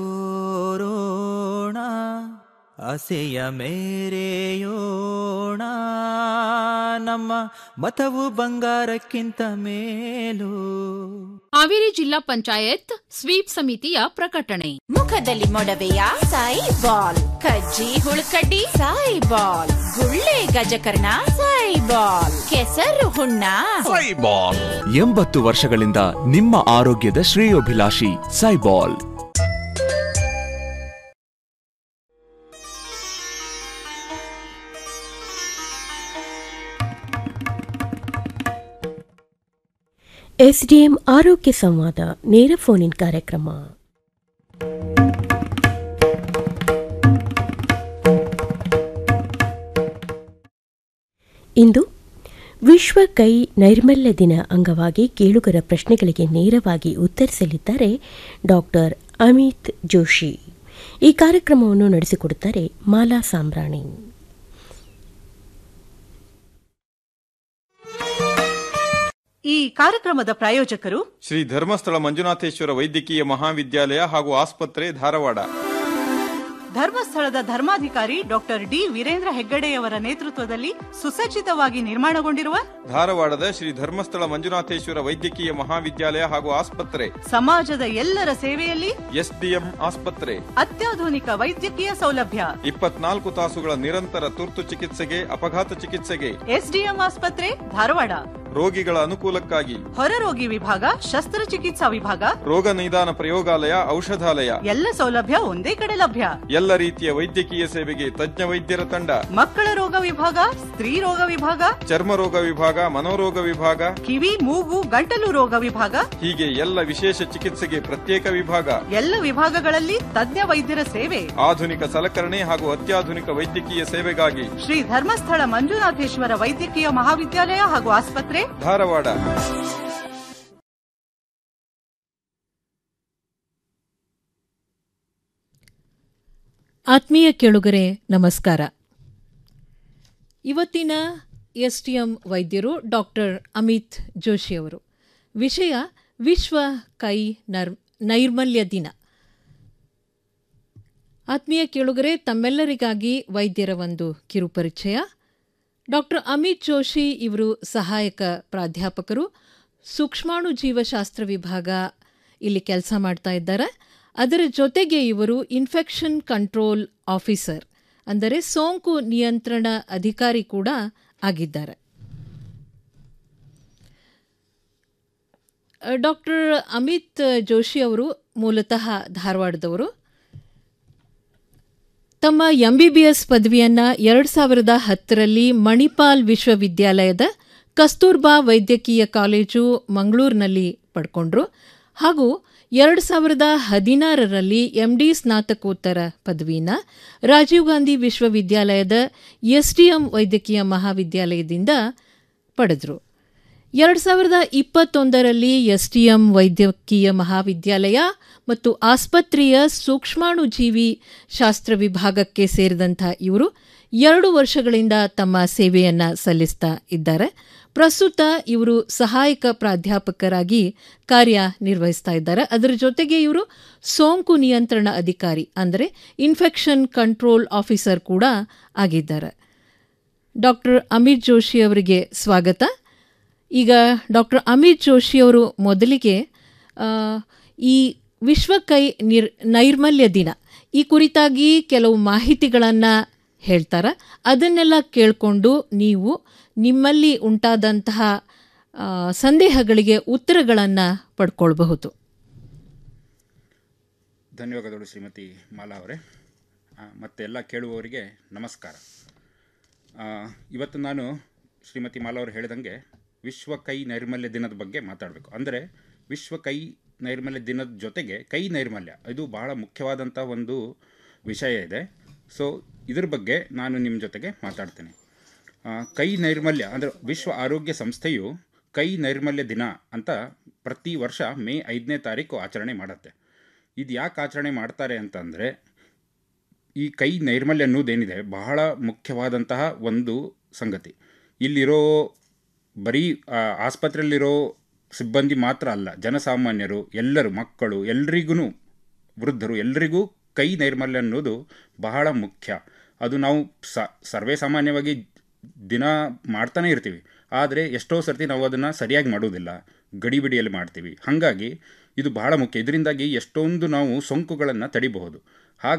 ತೋರೋಣ ಆಸೆಯ ಮೇರೆಯೋಣ ನಮ್ಮ ಮತವು ಬಂಗಾರಕ್ಕಿಂತ ಮೇಲು ಹಾವೇರಿ ಜಿಲ್ಲಾ ಪಂಚಾಯತ್ ಸ್ವೀಪ್ ಸಮಿತಿಯ ಪ್ರಕಟಣೆ ಮುಖದಲ್ಲಿ ಮೊಡವೆಯ ಸಾಯಿ ಬಾಲ್ ಕಜ್ಜಿ ಹುಳುಕಡ್ಡಿ ಸಾಯಿ ಬಾಲ್ ಗುಳ್ಳೆ ಗಜಕರ್ಣ ಸಾಯಿ ಬಾಲ್ ಕೆಸರು ಹುಣ್ಣ ಸೈಬಾಲ್ ಎಂಬತ್ತು ವರ್ಷಗಳಿಂದ ನಿಮ್ಮ ಆರೋಗ್ಯದ ಶ್ರೇಯೋಭಿಲಾಷಿ ಸೈಬಾಲ್ ಎಸ್ಡಿಎಂ ಆರೋಗ್ಯ ಸಂವಾದ ನೇರ ಫೋನ್ ಇನ್ ಕಾರ್ಯಕ್ರಮ ಇಂದು ವಿಶ್ವ ಕೈ ನೈರ್ಮಲ್ಯ ದಿನ ಅಂಗವಾಗಿ ಕೇಳುಗರ ಪ್ರಶ್ನೆಗಳಿಗೆ ನೇರವಾಗಿ ಉತ್ತರಿಸಲಿದ್ದಾರೆ ಡಾಕ್ಟರ್ ಅಮಿತ್ ಜೋಶಿ ಈ ಕಾರ್ಯಕ್ರಮವನ್ನು ನಡೆಸಿಕೊಡುತ್ತಾರೆ ಮಾಲಾ ಸಾಂಬ್ರಾಣಿ ಈ ಕಾರ್ಯಕ್ರಮದ ಪ್ರಾಯೋಜಕರು ಶ್ರೀ ಧರ್ಮಸ್ಥಳ ಮಂಜುನಾಥೇಶ್ವರ ವೈದ್ಯಕೀಯ ಮಹಾವಿದ್ಯಾಲಯ ಹಾಗೂ ಆಸ್ಪತ್ರೆ ಧಾರವಾಡ ಧರ್ಮಸ್ಥಳದ ಧರ್ಮಾಧಿಕಾರಿ ಡಾಕ್ಟರ್ ಡಿ ವೀರೇಂದ್ರ ಹೆಗ್ಗಡೆಯವರ ನೇತೃತ್ವದಲ್ಲಿ ಸುಸಜ್ಜಿತವಾಗಿ ನಿರ್ಮಾಣಗೊಂಡಿರುವ ಧಾರವಾಡದ ಶ್ರೀ ಧರ್ಮಸ್ಥಳ ಮಂಜುನಾಥೇಶ್ವರ ವೈದ್ಯಕೀಯ ಮಹಾವಿದ್ಯಾಲಯ ಹಾಗೂ ಆಸ್ಪತ್ರೆ ಸಮಾಜದ ಎಲ್ಲರ ಸೇವೆಯಲ್ಲಿ ಎಸ್ಡಿಎಂ ಆಸ್ಪತ್ರೆ ಅತ್ಯಾಧುನಿಕ ವೈದ್ಯಕೀಯ ಸೌಲಭ್ಯ ಇಪ್ಪತ್ನಾಲ್ಕು ತಾಸುಗಳ ನಿರಂತರ ತುರ್ತು ಚಿಕಿತ್ಸೆಗೆ ಅಪಘಾತ ಚಿಕಿತ್ಸೆಗೆ ಎಸ್ಡಿಎಂ ಆಸ್ಪತ್ರೆ ಧಾರವಾಡ ರೋಗಿಗಳ ಅನುಕೂಲಕ್ಕಾಗಿ ಹೊರರೋಗಿ ವಿಭಾಗ ಶಸ್ತ್ರಚಿಕಿತ್ಸಾ ವಿಭಾಗ ರೋಗ ನಿದಾನ ಪ್ರಯೋಗಾಲಯ ಔಷಧಾಲಯ ಎಲ್ಲ ಸೌಲಭ್ಯ ಒಂದೇ ಕಡೆ ಲಭ್ಯ ಎಲ್ಲ ರೀತಿಯ ವೈದ್ಯಕೀಯ ಸೇವೆಗೆ ತಜ್ಞ ವೈದ್ಯರ ತಂಡ ಮಕ್ಕಳ ರೋಗ ವಿಭಾಗ ಸ್ತ್ರೀ ರೋಗ ವಿಭಾಗ ಚರ್ಮ ರೋಗ ವಿಭಾಗ ಮನೋರೋಗ ವಿಭಾಗ ಕಿವಿ ಮೂಗು ಗಂಟಲು ರೋಗ ವಿಭಾಗ ಹೀಗೆ ಎಲ್ಲ ವಿಶೇಷ ಚಿಕಿತ್ಸೆಗೆ ಪ್ರತ್ಯೇಕ ವಿಭಾಗ ಎಲ್ಲ ವಿಭಾಗಗಳಲ್ಲಿ ತಜ್ಞ ವೈದ್ಯರ ಸೇವೆ ಆಧುನಿಕ ಸಲಕರಣೆ ಹಾಗೂ ಅತ್ಯಾಧುನಿಕ ವೈದ್ಯಕೀಯ ಸೇವೆಗಾಗಿ ಶ್ರೀ ಧರ್ಮಸ್ಥಳ ಮಂಜುನಾಥೇಶ್ವರ ವೈದ್ಯಕೀಯ ಮಹಾವಿದ್ಯಾಲಯ ಹಾಗೂ ಆಸ್ಪತ್ರೆ ಧಾರವಾಡ ಆತ್ಮೀಯ ಕೇಳುಗರೆ ನಮಸ್ಕಾರ ಇವತ್ತಿನ ಎಸ್ ಟಿ ಎಂ ವೈದ್ಯರು ಡಾಕ್ಟರ್ ಅಮಿತ್ ಜೋಶಿ ಅವರು ವಿಷಯ ವಿಶ್ವ ಕೈ ನರ್ ನೈರ್ಮಲ್ಯ ದಿನ ಆತ್ಮೀಯ ಕೇಳುಗರೆ ತಮ್ಮೆಲ್ಲರಿಗಾಗಿ ವೈದ್ಯರ ಒಂದು ಕಿರುಪರಿಚಯ ಡಾಕ್ಟರ್ ಅಮಿತ್ ಜೋಶಿ ಇವರು ಸಹಾಯಕ ಪ್ರಾಧ್ಯಾಪಕರು ಸೂಕ್ಷ್ಮಾಣು ಜೀವಶಾಸ್ತ್ರ ವಿಭಾಗ ಇಲ್ಲಿ ಕೆಲಸ ಮಾಡ್ತಾ ಇದ್ದಾರೆ ಅದರ ಜೊತೆಗೆ ಇವರು ಇನ್ಫೆಕ್ಷನ್ ಕಂಟ್ರೋಲ್ ಆಫೀಸರ್ ಅಂದರೆ ಸೋಂಕು ನಿಯಂತ್ರಣ ಅಧಿಕಾರಿ ಕೂಡ ಆಗಿದ್ದಾರೆ ಡಾಕ್ಟರ್ ಅಮಿತ್ ಜೋಶಿ ಅವರು ಮೂಲತಃ ಧಾರವಾಡದವರು ತಮ್ಮ ಎಂಬಿಬಿಎಸ್ ಪದವಿಯನ್ನು ಎರಡು ಸಾವಿರದ ಹತ್ತರಲ್ಲಿ ಮಣಿಪಾಲ್ ವಿಶ್ವವಿದ್ಯಾಲಯದ ಕಸ್ತೂರ್ಬಾ ವೈದ್ಯಕೀಯ ಕಾಲೇಜು ಮಂಗಳೂರಿನಲ್ಲಿ ಪಡ್ಕೊಂಡ್ರು ಹಾಗೂ ಎರಡು ಸಾವಿರದ ಹದಿನಾರರಲ್ಲಿ ಎಂಡಿ ಸ್ನಾತಕೋತ್ತರ ಪದವಿನ ರಾಜೀವ್ ಗಾಂಧಿ ವಿಶ್ವವಿದ್ಯಾಲಯದ ಎಸ್ಡಿಎಂ ವೈದ್ಯಕೀಯ ಮಹಾವಿದ್ಯಾಲಯದಿಂದ ಪಡೆದರು ಎರಡು ಸಾವಿರದ ಇಪ್ಪತ್ತೊಂದರಲ್ಲಿ ಎಸ್ಟಿಎಂ ವೈದ್ಯಕೀಯ ಮಹಾವಿದ್ಯಾಲಯ ಮತ್ತು ಆಸ್ಪತ್ರೆಯ ಸೂಕ್ಷ್ಮಾಣುಜೀವಿ ಶಾಸ್ತ್ರ ವಿಭಾಗಕ್ಕೆ ಸೇರಿದಂಥ ಇವರು ಎರಡು ವರ್ಷಗಳಿಂದ ತಮ್ಮ ಸೇವೆಯನ್ನು ಸಲ್ಲಿಸ್ತಾ ಇದ್ದಾರೆ ಪ್ರಸ್ತುತ ಇವರು ಸಹಾಯಕ ಪ್ರಾಧ್ಯಾಪಕರಾಗಿ ಕಾರ್ಯನಿರ್ವಹಿಸ್ತಾ ಇದ್ದಾರೆ ಅದರ ಜೊತೆಗೆ ಇವರು ಸೋಂಕು ನಿಯಂತ್ರಣ ಅಧಿಕಾರಿ ಅಂದರೆ ಇನ್ಫೆಕ್ಷನ್ ಕಂಟ್ರೋಲ್ ಆಫೀಸರ್ ಕೂಡ ಆಗಿದ್ದಾರೆ ಡಾಕ್ಟರ್ ಅಮಿತ್ ಜೋಶಿ ಅವರಿಗೆ ಸ್ವಾಗತ ಈಗ ಡಾಕ್ಟರ್ ಅಮಿತ್ ಜೋಶಿ ಅವರು ಮೊದಲಿಗೆ ಈ ವಿಶ್ವ ಕೈ ನಿರ್ ನೈರ್ಮಲ್ಯ ದಿನ ಈ ಕುರಿತಾಗಿ ಕೆಲವು ಮಾಹಿತಿಗಳನ್ನು ಹೇಳ್ತಾರೆ ಅದನ್ನೆಲ್ಲ ಕೇಳಿಕೊಂಡು ನೀವು ನಿಮ್ಮಲ್ಲಿ ಉಂಟಾದಂತಹ ಸಂದೇಹಗಳಿಗೆ ಉತ್ತರಗಳನ್ನು ಪಡ್ಕೊಳ್ಬಹುದು ಧನ್ಯವಾದಗಳು ಶ್ರೀಮತಿ ಮಾಲಾ ಅವರೇ ಮತ್ತು ಎಲ್ಲ ಕೇಳುವವರಿಗೆ ನಮಸ್ಕಾರ ಇವತ್ತು ನಾನು ಶ್ರೀಮತಿ ಮಾಲಾ ಅವರು ಹೇಳಿದಂಗೆ ವಿಶ್ವ ಕೈ ನೈರ್ಮಲ್ಯ ದಿನದ ಬಗ್ಗೆ ಮಾತಾಡಬೇಕು ಅಂದರೆ ವಿಶ್ವ ಕೈ ನೈರ್ಮಲ್ಯ ದಿನದ ಜೊತೆಗೆ ಕೈ ನೈರ್ಮಲ್ಯ ಇದು ಬಹಳ ಮುಖ್ಯವಾದಂಥ ಒಂದು ವಿಷಯ ಇದೆ ಸೊ ಇದ್ರ ಬಗ್ಗೆ ನಾನು ನಿಮ್ಮ ಜೊತೆಗೆ ಮಾತಾಡ್ತೇನೆ ಆ, ಕೈ ನೈರ್ಮಲ್ಯ ಅಂದರೆ ವಿಶ್ವ ಆರೋಗ್ಯ ಸಂಸ್ಥೆಯು ಕೈ ನೈರ್ಮಲ್ಯ ದಿನ ಅಂತ ಪ್ರತಿ ವರ್ಷ ಮೇ ಐದನೇ ತಾರೀಕು ಆಚರಣೆ ಮಾಡುತ್ತೆ ಇದು ಯಾಕೆ ಆಚರಣೆ ಮಾಡ್ತಾರೆ ಅಂತಂದರೆ ಈ ಕೈ ನೈರ್ಮಲ್ಯ ಅನ್ನೋದೇನಿದೆ ಬಹಳ ಮುಖ್ಯವಾದಂತಹ ಒಂದು ಸಂಗತಿ ಇಲ್ಲಿರೋ ಬರೀ ಆ, ಆಸ್ಪತ್ರೆಯಲ್ಲಿರೋ ಸಿಬ್ಬಂದಿ ಮಾತ್ರ ಅಲ್ಲ ಜನಸಾಮಾನ್ಯರು ಎಲ್ಲರೂ ಮಕ್ಕಳು ಎಲ್ರಿಗೂ ವೃದ್ಧರು ಎಲ್ರಿಗೂ ಕೈ ನೈರ್ಮಲ್ಯ ಅನ್ನೋದು ಬಹಳ ಮುಖ್ಯ ಅದು ನಾವು ಸ ಸರ್ವೇ ಸಾಮಾನ್ಯವಾಗಿ ದಿನ ಮಾಡ್ತಾನೆ ಇರ್ತೀವಿ ಆದರೆ ಎಷ್ಟೋ ಸರ್ತಿ ನಾವು ಅದನ್ನು ಸರಿಯಾಗಿ ಮಾಡೋದಿಲ್ಲ ಗಡಿಬಿಡಿಯಲ್ಲಿ ಮಾಡ್ತೀವಿ ಹಾಗಾಗಿ ಇದು ಬಹಳ ಮುಖ್ಯ ಇದರಿಂದಾಗಿ ಎಷ್ಟೊಂದು ನಾವು ಸೋಂಕುಗಳನ್ನು ತಡಿಬಹುದು ಆಗ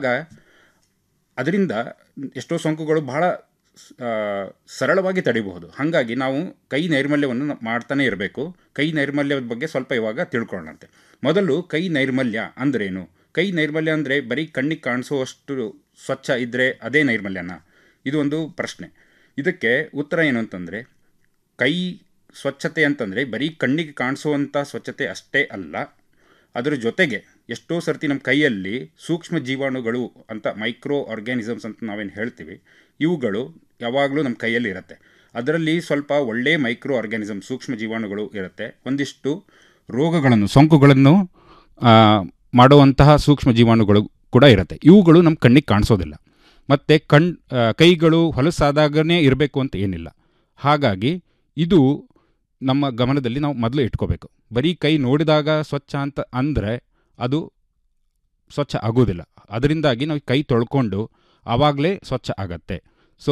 ಅದರಿಂದ ಎಷ್ಟೋ ಸೋಂಕುಗಳು ಬಹಳ ಆ, ಸರಳವಾಗಿ ತಡಿಬಹುದು ಹಾಗಾಗಿ ನಾವು ಕೈ ನೈರ್ಮಲ್ಯವನ್ನು ನ- ಮಾಡ್ತಾನೆ ಇರಬೇಕು ಕೈ ನೈರ್ಮಲ್ಯದ ಬಗ್ಗೆ ಸ್ವಲ್ಪ ಇವಾಗ ತಿಳ್ಕೊಳ್ಳೋಣಂತೆ ಮೊದಲು ಕೈ ನೈರ್ಮಲ್ಯ ಅಂದ್ರೇನು ಕೈ ನೈರ್ಮಲ್ಯ ಅಂದರೆ ಬರೀ ಕಣ್ಣಿಗೆ ಕಾಣಿಸುವಷ್ಟು ಸ್ವಚ್ಛ ಇದ್ದರೆ ಅದೇ ನೈರ್ಮಲ್ಯನ ಇದು ಒಂದು ಪ್ರಶ್ನೆ ಇದಕ್ಕೆ ಉತ್ತರ ಏನು ಅಂತಂದರೆ ಕೈ ಸ್ವಚ್ಛತೆ ಅಂತಂದರೆ ಬರೀ ಕಣ್ಣಿಗೆ ಕಾಣಿಸುವಂಥ ಸ್ವಚ್ಛತೆ ಅಷ್ಟೇ ಅಲ್ಲ ಅದರ ಜೊತೆಗೆ ಎಷ್ಟೋ ಸರ್ತಿ ನಮ್ಮ ಕೈಯಲ್ಲಿ ಸೂಕ್ಷ್ಮ ಜೀವಾಣುಗಳು ಅಂತ ಮೈಕ್ರೋ ಆರ್ಗ್ಯಾನಿಸಮ್ಸ್ ಅಂತ ನಾವೇನು ಹೇಳ್ತೀವಿ ಇವುಗಳು ಯಾವಾಗಲೂ ನಮ್ಮ ಕೈಯಲ್ಲಿ ಇರುತ್ತೆ ಅದರಲ್ಲಿ ಸ್ವಲ್ಪ ಒಳ್ಳೆಯ ಮೈಕ್ರೋ ಆರ್ಗ್ಯಾನಿಸಮ್ ಸೂಕ್ಷ್ಮ ಜೀವಾಣುಗಳು ಇರುತ್ತೆ ಒಂದಿಷ್ಟು ರೋಗಗಳನ್ನು ಸೋಂಕುಗಳನ್ನು ಆ, ಮಾಡುವಂತಹ ಸೂಕ್ಷ್ಮ ಜೀವಾಣುಗಳು ಕೂಡ ಇರುತ್ತೆ ಇವುಗಳು ನಮ್ಮ ಕಣ್ಣಿಗೆ ಕಾಣಿಸೋದಿಲ್ಲ ಮತ್ತು ಕಣ್ ಆ, ಕೈಗಳು ಹೊಲಸಾದಾಗನೇ ಇರಬೇಕು ಅಂತ ಏನಿಲ್ಲ ಹಾಗಾಗಿ ಇದು ನಮ್ಮ ಗಮನದಲ್ಲಿ ನಾವು ಮೊದಲು ಇಟ್ಕೋಬೇಕು ಬರೀ ಕೈ ನೋಡಿದಾಗ ಸ್ವಚ್ಛ ಅಂತ ಅಂದರೆ ಅದು ಸ್ವಚ್ಛ ಆಗೋದಿಲ್ಲ ಅದರಿಂದಾಗಿ ನಾವು ಕೈ ತೊಳ್ಕೊಂಡು ಆವಾಗಲೇ ಸ್ವಚ್ಛ ಆಗತ್ತೆ ಸೊ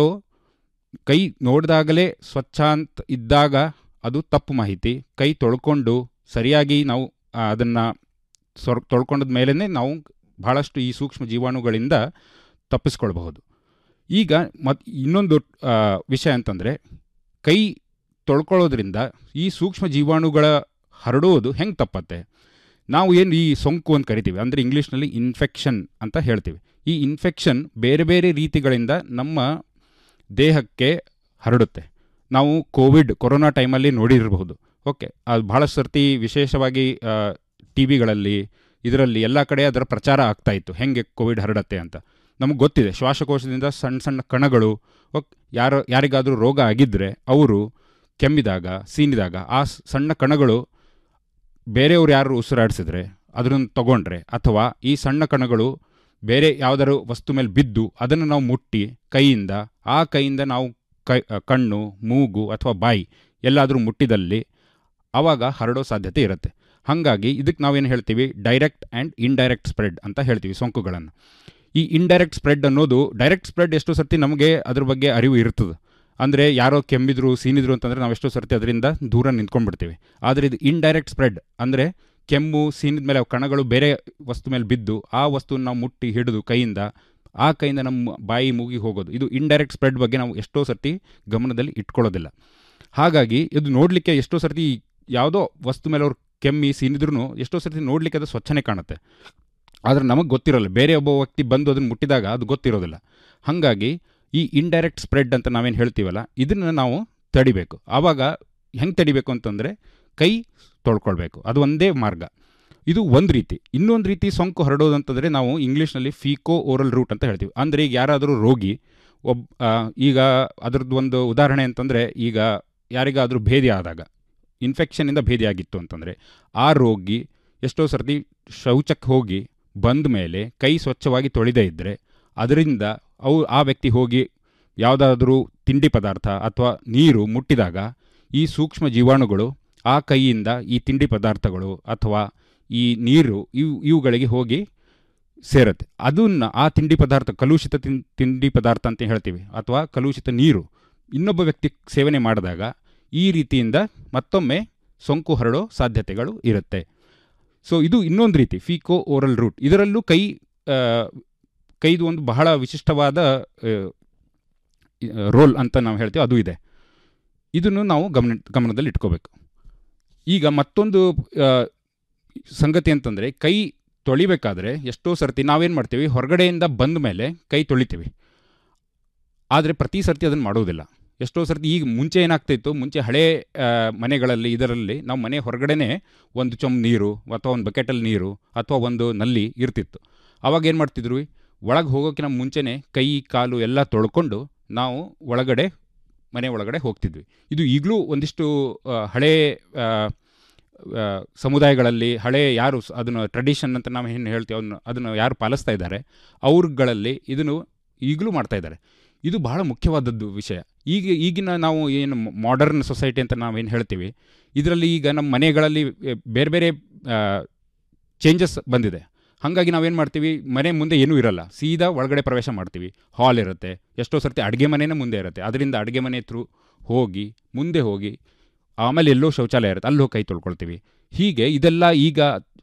ಕೈ ನೋಡಿದಾಗಲೇ ಸ್ವಚ್ಛ ಅಂತ ಇದ್ದಾಗ ಅದು ತಪ್ಪು ಮಾಹಿತಿ ಕೈ ತೊಳ್ಕೊಂಡು ಸರಿಯಾಗಿ ನಾವು ಅದನ್ನು ಸೊರ್ ತೊಳ್ಕೊಂಡದ ಮೇಲೇ ನಾವು ಬಹಳಷ್ಟು ಈ ಸೂಕ್ಷ್ಮ ಜೀವಾಣುಗಳಿಂದ ತಪ್ಪಿಸ್ಕೊಳ್ಬಹುದು ಈಗ ಮತ್ತು ಇನ್ನೊಂದು ಆ, ವಿಷಯ ಅಂತಂದರೆ ಕೈ ತೊಳ್ಕೊಳ್ಳೋದ್ರಿಂದ ಈ ಸೂಕ್ಷ್ಮ ಜೀವಾಣುಗಳ ಹರಡುವುದು ಹೆಂಗೆ ತಪ್ಪತ್ತೆ ನಾವು ಏನು ಈ ಸೋಂಕು ಅಂತ ಕರಿತೀವಿ ಅಂದರೆ ಇಂಗ್ಲೀಷ್ನಲ್ಲಿ ಇನ್ಫೆಕ್ಷನ್ ಅಂತ ಹೇಳ್ತೀವಿ ಈ ಇನ್ಫೆಕ್ಷನ್ ಬೇರೆ ಬೇರೆ ರೀತಿಗಳಿಂದ ನಮ್ಮ ದೇಹಕ್ಕೆ ಹರಡುತ್ತೆ ನಾವು ಕೋವಿಡ್ ಕೊರೋನಾ ಟೈಮಲ್ಲಿ ನೋಡಿರಬಹುದು ಓಕೆ ಅದು ಭಾಳಷ್ಟು ಸರ್ತಿ ವಿಶೇಷವಾಗಿ ಟಿ ವಿಗಳಲ್ಲಿ ಇದರಲ್ಲಿ ಎಲ್ಲ ಕಡೆ ಅದರ ಪ್ರಚಾರ ಆಗ್ತಾ ಇತ್ತು ಹೆಂಗೆ ಕೋವಿಡ್ ಹರಡತ್ತೆ ಅಂತ ನಮಗೆ ಗೊತ್ತಿದೆ ಶ್ವಾಸಕೋಶದಿಂದ ಸಣ್ಣ ಸಣ್ಣ ಕಣಗಳು ಓಕ್ ಯಾರು ಯಾರಿಗಾದರೂ ರೋಗ ಆಗಿದ್ದರೆ ಅವರು ಕೆಮ್ಮಿದಾಗ ಸೀನಿದಾಗ ಆ ಸ್- ಸಣ್ಣ ಕಣಗಳು ಬೇರೆಯವ್ರು ಯಾರು ಉಸಿರಾಡಿಸಿದ್ರೆ ಅದನ್ನು ತಗೊಂಡ್ರೆ ಅಥವಾ ಈ ಸಣ್ಣ ಕಣಗಳು ಬೇರೆ ಯಾವುದಾದ್ರು ವಸ್ತು ಮೇಲೆ ಬಿದ್ದು ಅದನ್ನು ನಾವು ಮುಟ್ಟಿ ಕೈಯಿಂದ ಆ ಕೈಯಿಂದ ನಾವು ಕೈ ಕಣ್ಣು ಮೂಗು ಅಥವಾ ಬಾಯಿ ಎಲ್ಲಾದರೂ ಮುಟ್ಟಿದಲ್ಲಿ ಆವಾಗ ಹರಡೋ ಸಾಧ್ಯತೆ ಇರುತ್ತೆ ಹಾಗಾಗಿ ಇದಕ್ಕೆ ನಾವೇನು ಹೇಳ್ತೀವಿ ಡೈರೆಕ್ಟ್ ಆ್ಯಂಡ್ ಇಂಡೈರೆಕ್ಟ್ ಸ್ಪ್ರೆಡ್ ಅಂತ ಹೇಳ್ತೀವಿ ಸೋಂಕುಗಳನ್ನು ಈ ಇಂಡೈರೆಕ್ಟ್ ಸ್ಪ್ರೆಡ್ ಅನ್ನೋದು ಡೈರೆಕ್ಟ್ ಸ್ಪ್ರೆಡ್ ಎಷ್ಟೋ ಸರ್ತಿ ನಮಗೆ ಅದ್ರ ಬಗ್ಗೆ ಅರಿವು ಇರ್ತದೆ ಅಂದರೆ ಯಾರೋ ಕೆಮ್ಮಿದ್ರು ಸೀನಿದ್ರು ಅಂತಂದರೆ ನಾವು ಎಷ್ಟೋ ಸರ್ತಿ ಅದರಿಂದ ದೂರ ನಿಂತ್ಕೊಂಡ್ಬಿಡ್ತೀವಿ ಆದರೆ ಇದು ಇಂಡೈರೆಕ್ಟ್ ಸ್ಪ್ರೆಡ್ ಅಂದರೆ ಕೆಮ್ಮು ಸೀನಿದ ಮೇಲೆ ಅವು ಕಣಗಳು ಬೇರೆ ವಸ್ತು ಮೇಲೆ ಬಿದ್ದು ಆ ವಸ್ತುವನ್ನು ನಾವು ಮುಟ್ಟಿ ಹಿಡಿದು ಕೈಯಿಂದ ಆ ಕೈಯಿಂದ ನಮ್ಮ ಬಾಯಿ ಮೂಗಿ ಹೋಗೋದು ಇದು ಇಂಡೈರೆಕ್ಟ್ ಸ್ಪ್ರೆಡ್ ಬಗ್ಗೆ ನಾವು ಎಷ್ಟೋ ಸರ್ತಿ ಗಮನದಲ್ಲಿ ಇಟ್ಕೊಳ್ಳೋದಿಲ್ಲ ಹಾಗಾಗಿ ಇದು ನೋಡಲಿಕ್ಕೆ ಎಷ್ಟೋ ಸರ್ತಿ ಯಾವುದೋ ವಸ್ತು ಮೇಲೆ ಅವ್ರು ಕೆಮ್ಮಿ ಸೀನಿದ್ರೂ ಎಷ್ಟೋ ಸರ್ತಿ ನೋಡಲಿಕ್ಕೆ ಅದು ಸ್ವಚ್ಛನೆ ಕಾಣುತ್ತೆ ಆದರೆ ನಮಗೆ ಗೊತ್ತಿರೋಲ್ಲ ಬೇರೆ ಒಬ್ಬ ವ್ಯಕ್ತಿ ಬಂದು ಅದನ್ನು ಮುಟ್ಟಿದಾಗ ಅದು ಗೊತ್ತಿರೋದಿಲ್ಲ ಹಾಗಾಗಿ ಈ ಇಂಡೈರೆಕ್ಟ್ ಸ್ಪ್ರೆಡ್ ಅಂತ ನಾವೇನು ಹೇಳ್ತೀವಲ್ಲ ಇದನ್ನು ನಾವು ತಡಿಬೇಕು ಆವಾಗ ಹೆಂಗೆ ತಡಿಬೇಕು ಅಂತಂದರೆ ಕೈ ತೊಳ್ಕೊಳ್ಬೇಕು ಅದು ಒಂದೇ ಮಾರ್ಗ ಇದು ಒಂದು ರೀತಿ ಇನ್ನೊಂದು ರೀತಿ ಸೋಂಕು ಹರಡೋದು ಅಂತಂದರೆ ನಾವು ಇಂಗ್ಲೀಷ್ನಲ್ಲಿ ಫೀಕೋ ಓರಲ್ ರೂಟ್ ಅಂತ ಹೇಳ್ತೀವಿ ಅಂದರೆ ಈಗ ಯಾರಾದರೂ ರೋಗಿ ಒಬ್ಬ ಆ, ಈಗ ಅದರದ್ದು ಒಂದು ಉದಾಹರಣೆ ಅಂತಂದರೆ ಈಗ ಯಾರಿಗಾದರೂ ಭೇದಿ ಆದಾಗ ಇನ್ಫೆಕ್ಷನಿಂದ ಭೇದಿ ಆಗಿತ್ತು ಅಂತಂದರೆ ಆ ರೋಗಿ ಎಷ್ಟೋ ಸರ್ತಿ ಶೌಚಕ್ಕೆ ಹೋಗಿ ಬಂದ ಮೇಲೆ ಕೈ ಸ್ವಚ್ಛವಾಗಿ ತೊಳೆದೇ ಇದ್ದರೆ ಅದರಿಂದ ಅವು ಆ ವ್ಯಕ್ತಿ ಹೋಗಿ ಯಾವುದಾದ್ರೂ ತಿಂಡಿ ಪದಾರ್ಥ ಅಥವಾ ನೀರು ಮುಟ್ಟಿದಾಗ ಈ ಸೂಕ್ಷ್ಮ ಜೀವಾಣುಗಳು ಆ ಕೈಯಿಂದ ಈ ತಿಂಡಿ ಪದಾರ್ಥಗಳು ಅಥವಾ ಈ ನೀರು ಇವು ಇವುಗಳಿಗೆ ಹೋಗಿ ಸೇರುತ್ತೆ ಅದನ್ನು ಆ ತಿಂಡಿ ಪದಾರ್ಥ ಕಲುಷಿತ ತಿನ್ ತಿಂಡಿ ಪದಾರ್ಥ ಅಂತ ಹೇಳ್ತೀವಿ ಅಥವಾ ಕಲುಷಿತ ನೀರು ಇನ್ನೊಬ್ಬ ವ್ಯಕ್ತಿ ಸೇವನೆ ಮಾಡಿದಾಗ ಈ ರೀತಿಯಿಂದ ಮತ್ತೊಮ್ಮೆ ಸೋಂಕು ಹರಡೋ ಸಾಧ್ಯತೆಗಳು ಇರುತ್ತೆ ಸೊ ಇದು ಇನ್ನೊಂದು ರೀತಿ ಫೀಕೋ ಓರಲ್ ರೂಟ್ ಇದರಲ್ಲೂ ಕೈ ಆ, ಕೈದು ಒಂದು ಬಹಳ ವಿಶಿಷ್ಟವಾದ ರೋಲ್ ಅಂತ ನಾವು ಹೇಳ್ತೀವಿ ಅದು ಇದೆ ಇದನ್ನು ನಾವು ಗಮನ ಗಮನದಲ್ಲಿ ಇಟ್ಕೋಬೇಕು ಈಗ ಮತ್ತೊಂದು ಆ, ಸಂಗತಿ ಅಂತಂದರೆ ಕೈ ತೊಳಿಬೇಕಾದ್ರೆ ಎಷ್ಟೋ ಸರ್ತಿ ನಾವೇನು ಮಾಡ್ತೀವಿ ಹೊರಗಡೆಯಿಂದ ಬಂದ ಮೇಲೆ ಕೈ ತೊಳಿತೀವಿ ಆದರೆ ಪ್ರತಿ ಸರ್ತಿ ಅದನ್ನು ಮಾಡೋದಿಲ್ಲ ಎಷ್ಟೋ ಸರ್ತಿ ಈಗ ಮುಂಚೆ ಏನಾಗ್ತಿತ್ತು ಮುಂಚೆ ಹಳೆ ಆ, ಮನೆಗಳಲ್ಲಿ ಇದರಲ್ಲಿ ನಾವು ಮನೆ ಹೊರಗಡೆನೆ ಒಂದು ಚೊಂಬು ನೀರು ಅಥವಾ ಒಂದು ಬಕೆಟಲ್ಲಿ ನೀರು ಅಥವಾ ಒಂದು ನಲ್ಲಿ ಇರ್ತಿತ್ತು ಅವಾಗ ಏನು ಮಾಡ್ತಿದ್ರು ಒಳಗೆ ಹೋಗೋಕ್ಕಿಂತ ಮುಂಚೆನೇ ಕೈ ಕಾಲು ಎಲ್ಲ ತೊಳ್ಕೊಂಡು ನಾವು ಒಳಗಡೆ ಮನೆ ಒಳಗಡೆ ಹೋಗ್ತಿದ್ವಿ ಇದು ಈಗಲೂ ಒಂದಿಷ್ಟು ಆ, ಹಳೆ ಆ, ಆ, ಸಮುದಾಯಗಳಲ್ಲಿ ಹಳೆ ಯಾರು ಸ್- ಅದನ್ನು ಟ್ರೆಡಿಷನ್ ಅಂತ ನಾವು ಏನು ಹೇಳ್ತೀವಿ ಅದನ್ನು ಅದನ್ನು ಯಾರು ಪಾಲಿಸ್ತಾ ಇದ್ದಾರೆ ಅವ್ರುಗಳಲ್ಲಿ ಇದನ್ನು ಈಗಲೂ ಮಾಡ್ತಾ ಇದ್ದಾರೆ ಇದು ಬಹಳ ಮುಖ್ಯವಾದದ್ದು ವಿಷಯ ಈಗ ಈಗಿನ ನಾವು ಏನು ಮಾಡರ್ನ್ ಸೊಸೈಟಿ ಅಂತ ನಾವೇನು ಹೇಳ್ತೀವಿ ಇದರಲ್ಲಿ ಈಗ ನಮ್ಮ ಮನೆಗಳಲ್ಲಿ ಎ, ಬೇರೆ ಬೇರೆ ಚೇಂಜಸ್ ಬಂದಿದೆ ಹಾಗಾಗಿ ನಾವೇನು ಮಾಡ್ತೀವಿ ಮನೆ ಮುಂದೆ ಏನೂ ಇರಲ್ಲ ಸೀದಾ ಒಳಗಡೆ ಪ್ರವೇಶ ಮಾಡ್ತೀವಿ ಹಾಲ್ ಇರುತ್ತೆ ಎಷ್ಟೋ ಸರ್ತಿ ಅಡುಗೆ ಮನೆಯೇ ಮುಂದೆ ಇರುತ್ತೆ ಅದರಿಂದ ಅಡುಗೆ ಮನೆ ಥ್ರೂ ಹೋಗಿ ಮುಂದೆ ಹೋಗಿ ಆಮೇಲೆ ಎಲ್ಲೋ ಶೌಚಾಲಯ ಇರುತ್ತೆ ಅಲ್ಲಿ ಹೋಗಿ ಕೈ ತೊಳ್ಕೊಳ್ತೀವಿ ಹೀಗೆ ಇದೆಲ್ಲ ಈಗ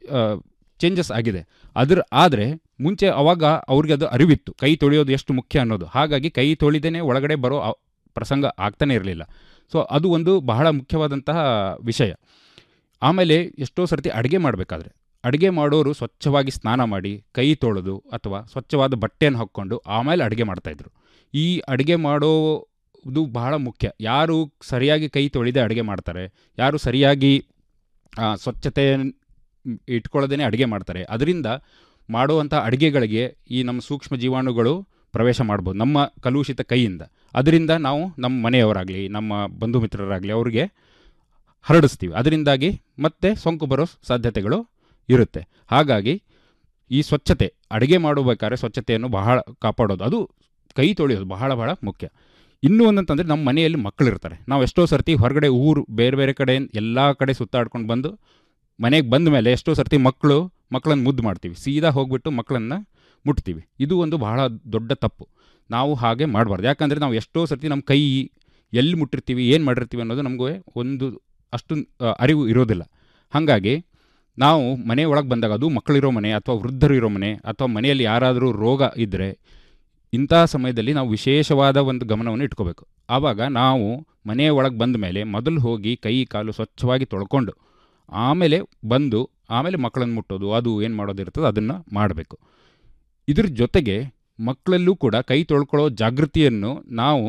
ಚೇಂಜಸ್ ಆಗಿದೆ ಅದ್ರ ಆದರೆ ಮುಂಚೆ ಅವಾಗ ಅವ್ರಿಗೆ ಅದು ಅರಿವಿತ್ತು ಕೈ ತೊಳೆಯೋದು ಎಷ್ಟು ಮುಖ್ಯ ಅನ್ನೋದು ಹಾಗಾಗಿ ಕೈ ತೊಳಿದೇನೆ ಒಳಗಡೆ ಬರೋ ಅವ್- ಪ್ರಸಂಗ ಆಗ್ತಾನೆ ಇರಲಿಲ್ಲ ಸೊ ಅದು ಒಂದು ಬಹಳ ಮುಖ್ಯವಾದಂತಹ ವಿಷಯ ಆಮೇಲೆ ಎಷ್ಟೋ ಸರ್ತಿ ಅಡುಗೆ ಮಾಡಬೇಕಾದ್ರೆ ಅಡುಗೆ ಮಾಡೋರು ಸ್ವಚ್ಛವಾಗಿ ಸ್ನಾನ ಮಾಡಿ ಕೈ ತೊಳೆದು ಅಥವಾ ಸ್ವಚ್ಛವಾದ ಬಟ್ಟೆಯನ್ನು ಹಾಕ್ಕೊಂಡು ಆಮೇಲೆ ಅಡುಗೆ ಮಾಡ್ತಾಯಿದ್ರು ಈ ಅಡುಗೆ ಮಾಡೋದು ಬಹಳ ಮುಖ್ಯ ಯಾರು ಸರಿಯಾಗಿ ಕೈ ತೊಳೆದೇ ಅಡುಗೆ ಮಾಡ್ತಾರೆ ಯಾರು ಸರಿಯಾಗಿ ಆ, ಸ್ವಚ್ಛತೆ ಇಟ್ಕೊಳ್ಳೋದೇ ಅಡುಗೆ ಮಾಡ್ತಾರೆ ಅದರಿಂದ ಮಾಡುವಂಥ ಅಡುಗೆಗಳಿಗೆ ಈ ನಮ್ಮ ಸೂಕ್ಷ್ಮ ಜೀವಾಣುಗಳು ಪ್ರವೇಶ ಮಾಡ್ಬೋದು ನಮ್ಮ ಕಲುಷಿತ ಕೈಯಿಂದ ಅದರಿಂದ ನಾವು ನಮ್ಮ ಮನೆಯವರಾಗಲಿ ನಮ್ಮ ಬಂಧು ಮಿತ್ರರಾಗಲಿ ಅವ್ರಿಗೆ ಹರಡಿಸ್ತೀವಿ ಅದರಿಂದಾಗಿ ಮತ್ತೆ ಸೋಂಕು ಬರೋ ಸಾಧ್ಯತೆಗಳು ಇರುತ್ತೆ ಹಾಗಾಗಿ ಈ ಸ್ವಚ್ಛತೆ ಅಡುಗೆ ಮಾಡಬೇಕಾದ್ರೆ ಸ್ವಚ್ಛತೆಯನ್ನು ಬಹಳ ಕಾಪಾಡೋದು ಅದು ಕೈ ತೊಳೆಯೋದು ಬಹಳ ಬಹಳ ಮುಖ್ಯ ಇನ್ನೂ ಒಂದಂತಂದರೆ ನಮ್ಮ ಮನೆಯಲ್ಲಿ ಮಕ್ಕಳಿರ್ತಾರೆ ನಾವು ಎಷ್ಟೋ ಸರ್ತಿ ಹೊರಗಡೆ ಊರು ಬೇರೆ ಬೇರೆ ಕಡೆ ಎಲ್ಲ ಕಡೆ ಸುತ್ತಾಡ್ಕೊಂಡು ಬಂದು ಮನೆಗೆ ಬಂದ ಮೇಲೆ ಎಷ್ಟೋ ಸರ್ತಿ ಮಕ್ಕಳು ಮಕ್ಕಳನ್ನು ಮುದ್ದು ಮಾಡ್ತೀವಿ ಸೀದಾ ಹೋಗ್ಬಿಟ್ಟು ಮಕ್ಕಳನ್ನು ಮುಟ್ತೀವಿ ಇದು ಒಂದು ಬಹಳ ದೊಡ್ಡ ತಪ್ಪು ನಾವು ಹಾಗೆ ಮಾಡಬಾರ್ದು ಯಾಕಂದರೆ ನಾವು ಎಷ್ಟೋ ಸರ್ತಿ ನಮ್ಮ ಕೈ ಎಲ್ಲಿ ಮುಟ್ಟಿರ್ತೀವಿ ಏನು ಮಾಡಿರ್ತೀವಿ ಅನ್ನೋದು ನಮಗೆ ಒಂದು ಅಷ್ಟು ಆ, ಅರಿವು ಇರೋದಿಲ್ಲ ಹಾಗಾಗಿ ನಾವು ಮನೆ ಒಳಗೆ ಬಂದಾಗ ಅದು ಮಕ್ಕಳಿರೋ ಮನೆ ಅಥವಾ ವೃದ್ಧರು ಇರೋ ಮನೆ ಅಥವಾ ಮನೆಯಲ್ಲಿ ಯಾರಾದರೂ ರೋಗ ಇದ್ದರೆ ಇಂಥ ಸಮಯದಲ್ಲಿ ನಾವು ವಿಶೇಷವಾದ ಒಂದು ಗಮನವನ್ನು ಇಟ್ಕೋಬೇಕು ಆವಾಗ ನಾವು ಮನೆಯ ಒಳಗೆ ಬಂದ ಮೇಲೆ ಮೊದಲು ಹೋಗಿ ಕೈ ಕಾಲು ಸ್ವಚ್ಛವಾಗಿ ತೊಳ್ಕೊಂಡು ಆಮೇಲೆ ಬಂದು ಆಮೇಲೆ ಮಕ್ಕಳನ್ನು ಮುಟ್ಟೋದು ಅದು ಏನು ಮಾಡೋದಿರ್ತದೆ ಅದನ್ನು ಮಾಡಬೇಕು ಇದ್ರ ಜೊತೆಗೆ ಮಕ್ಕಳಲ್ಲೂ ಕೂಡ ಕೈ ತೊಳ್ಕೊಳ್ಳೋ ಜಾಗೃತಿಯನ್ನು ನಾವು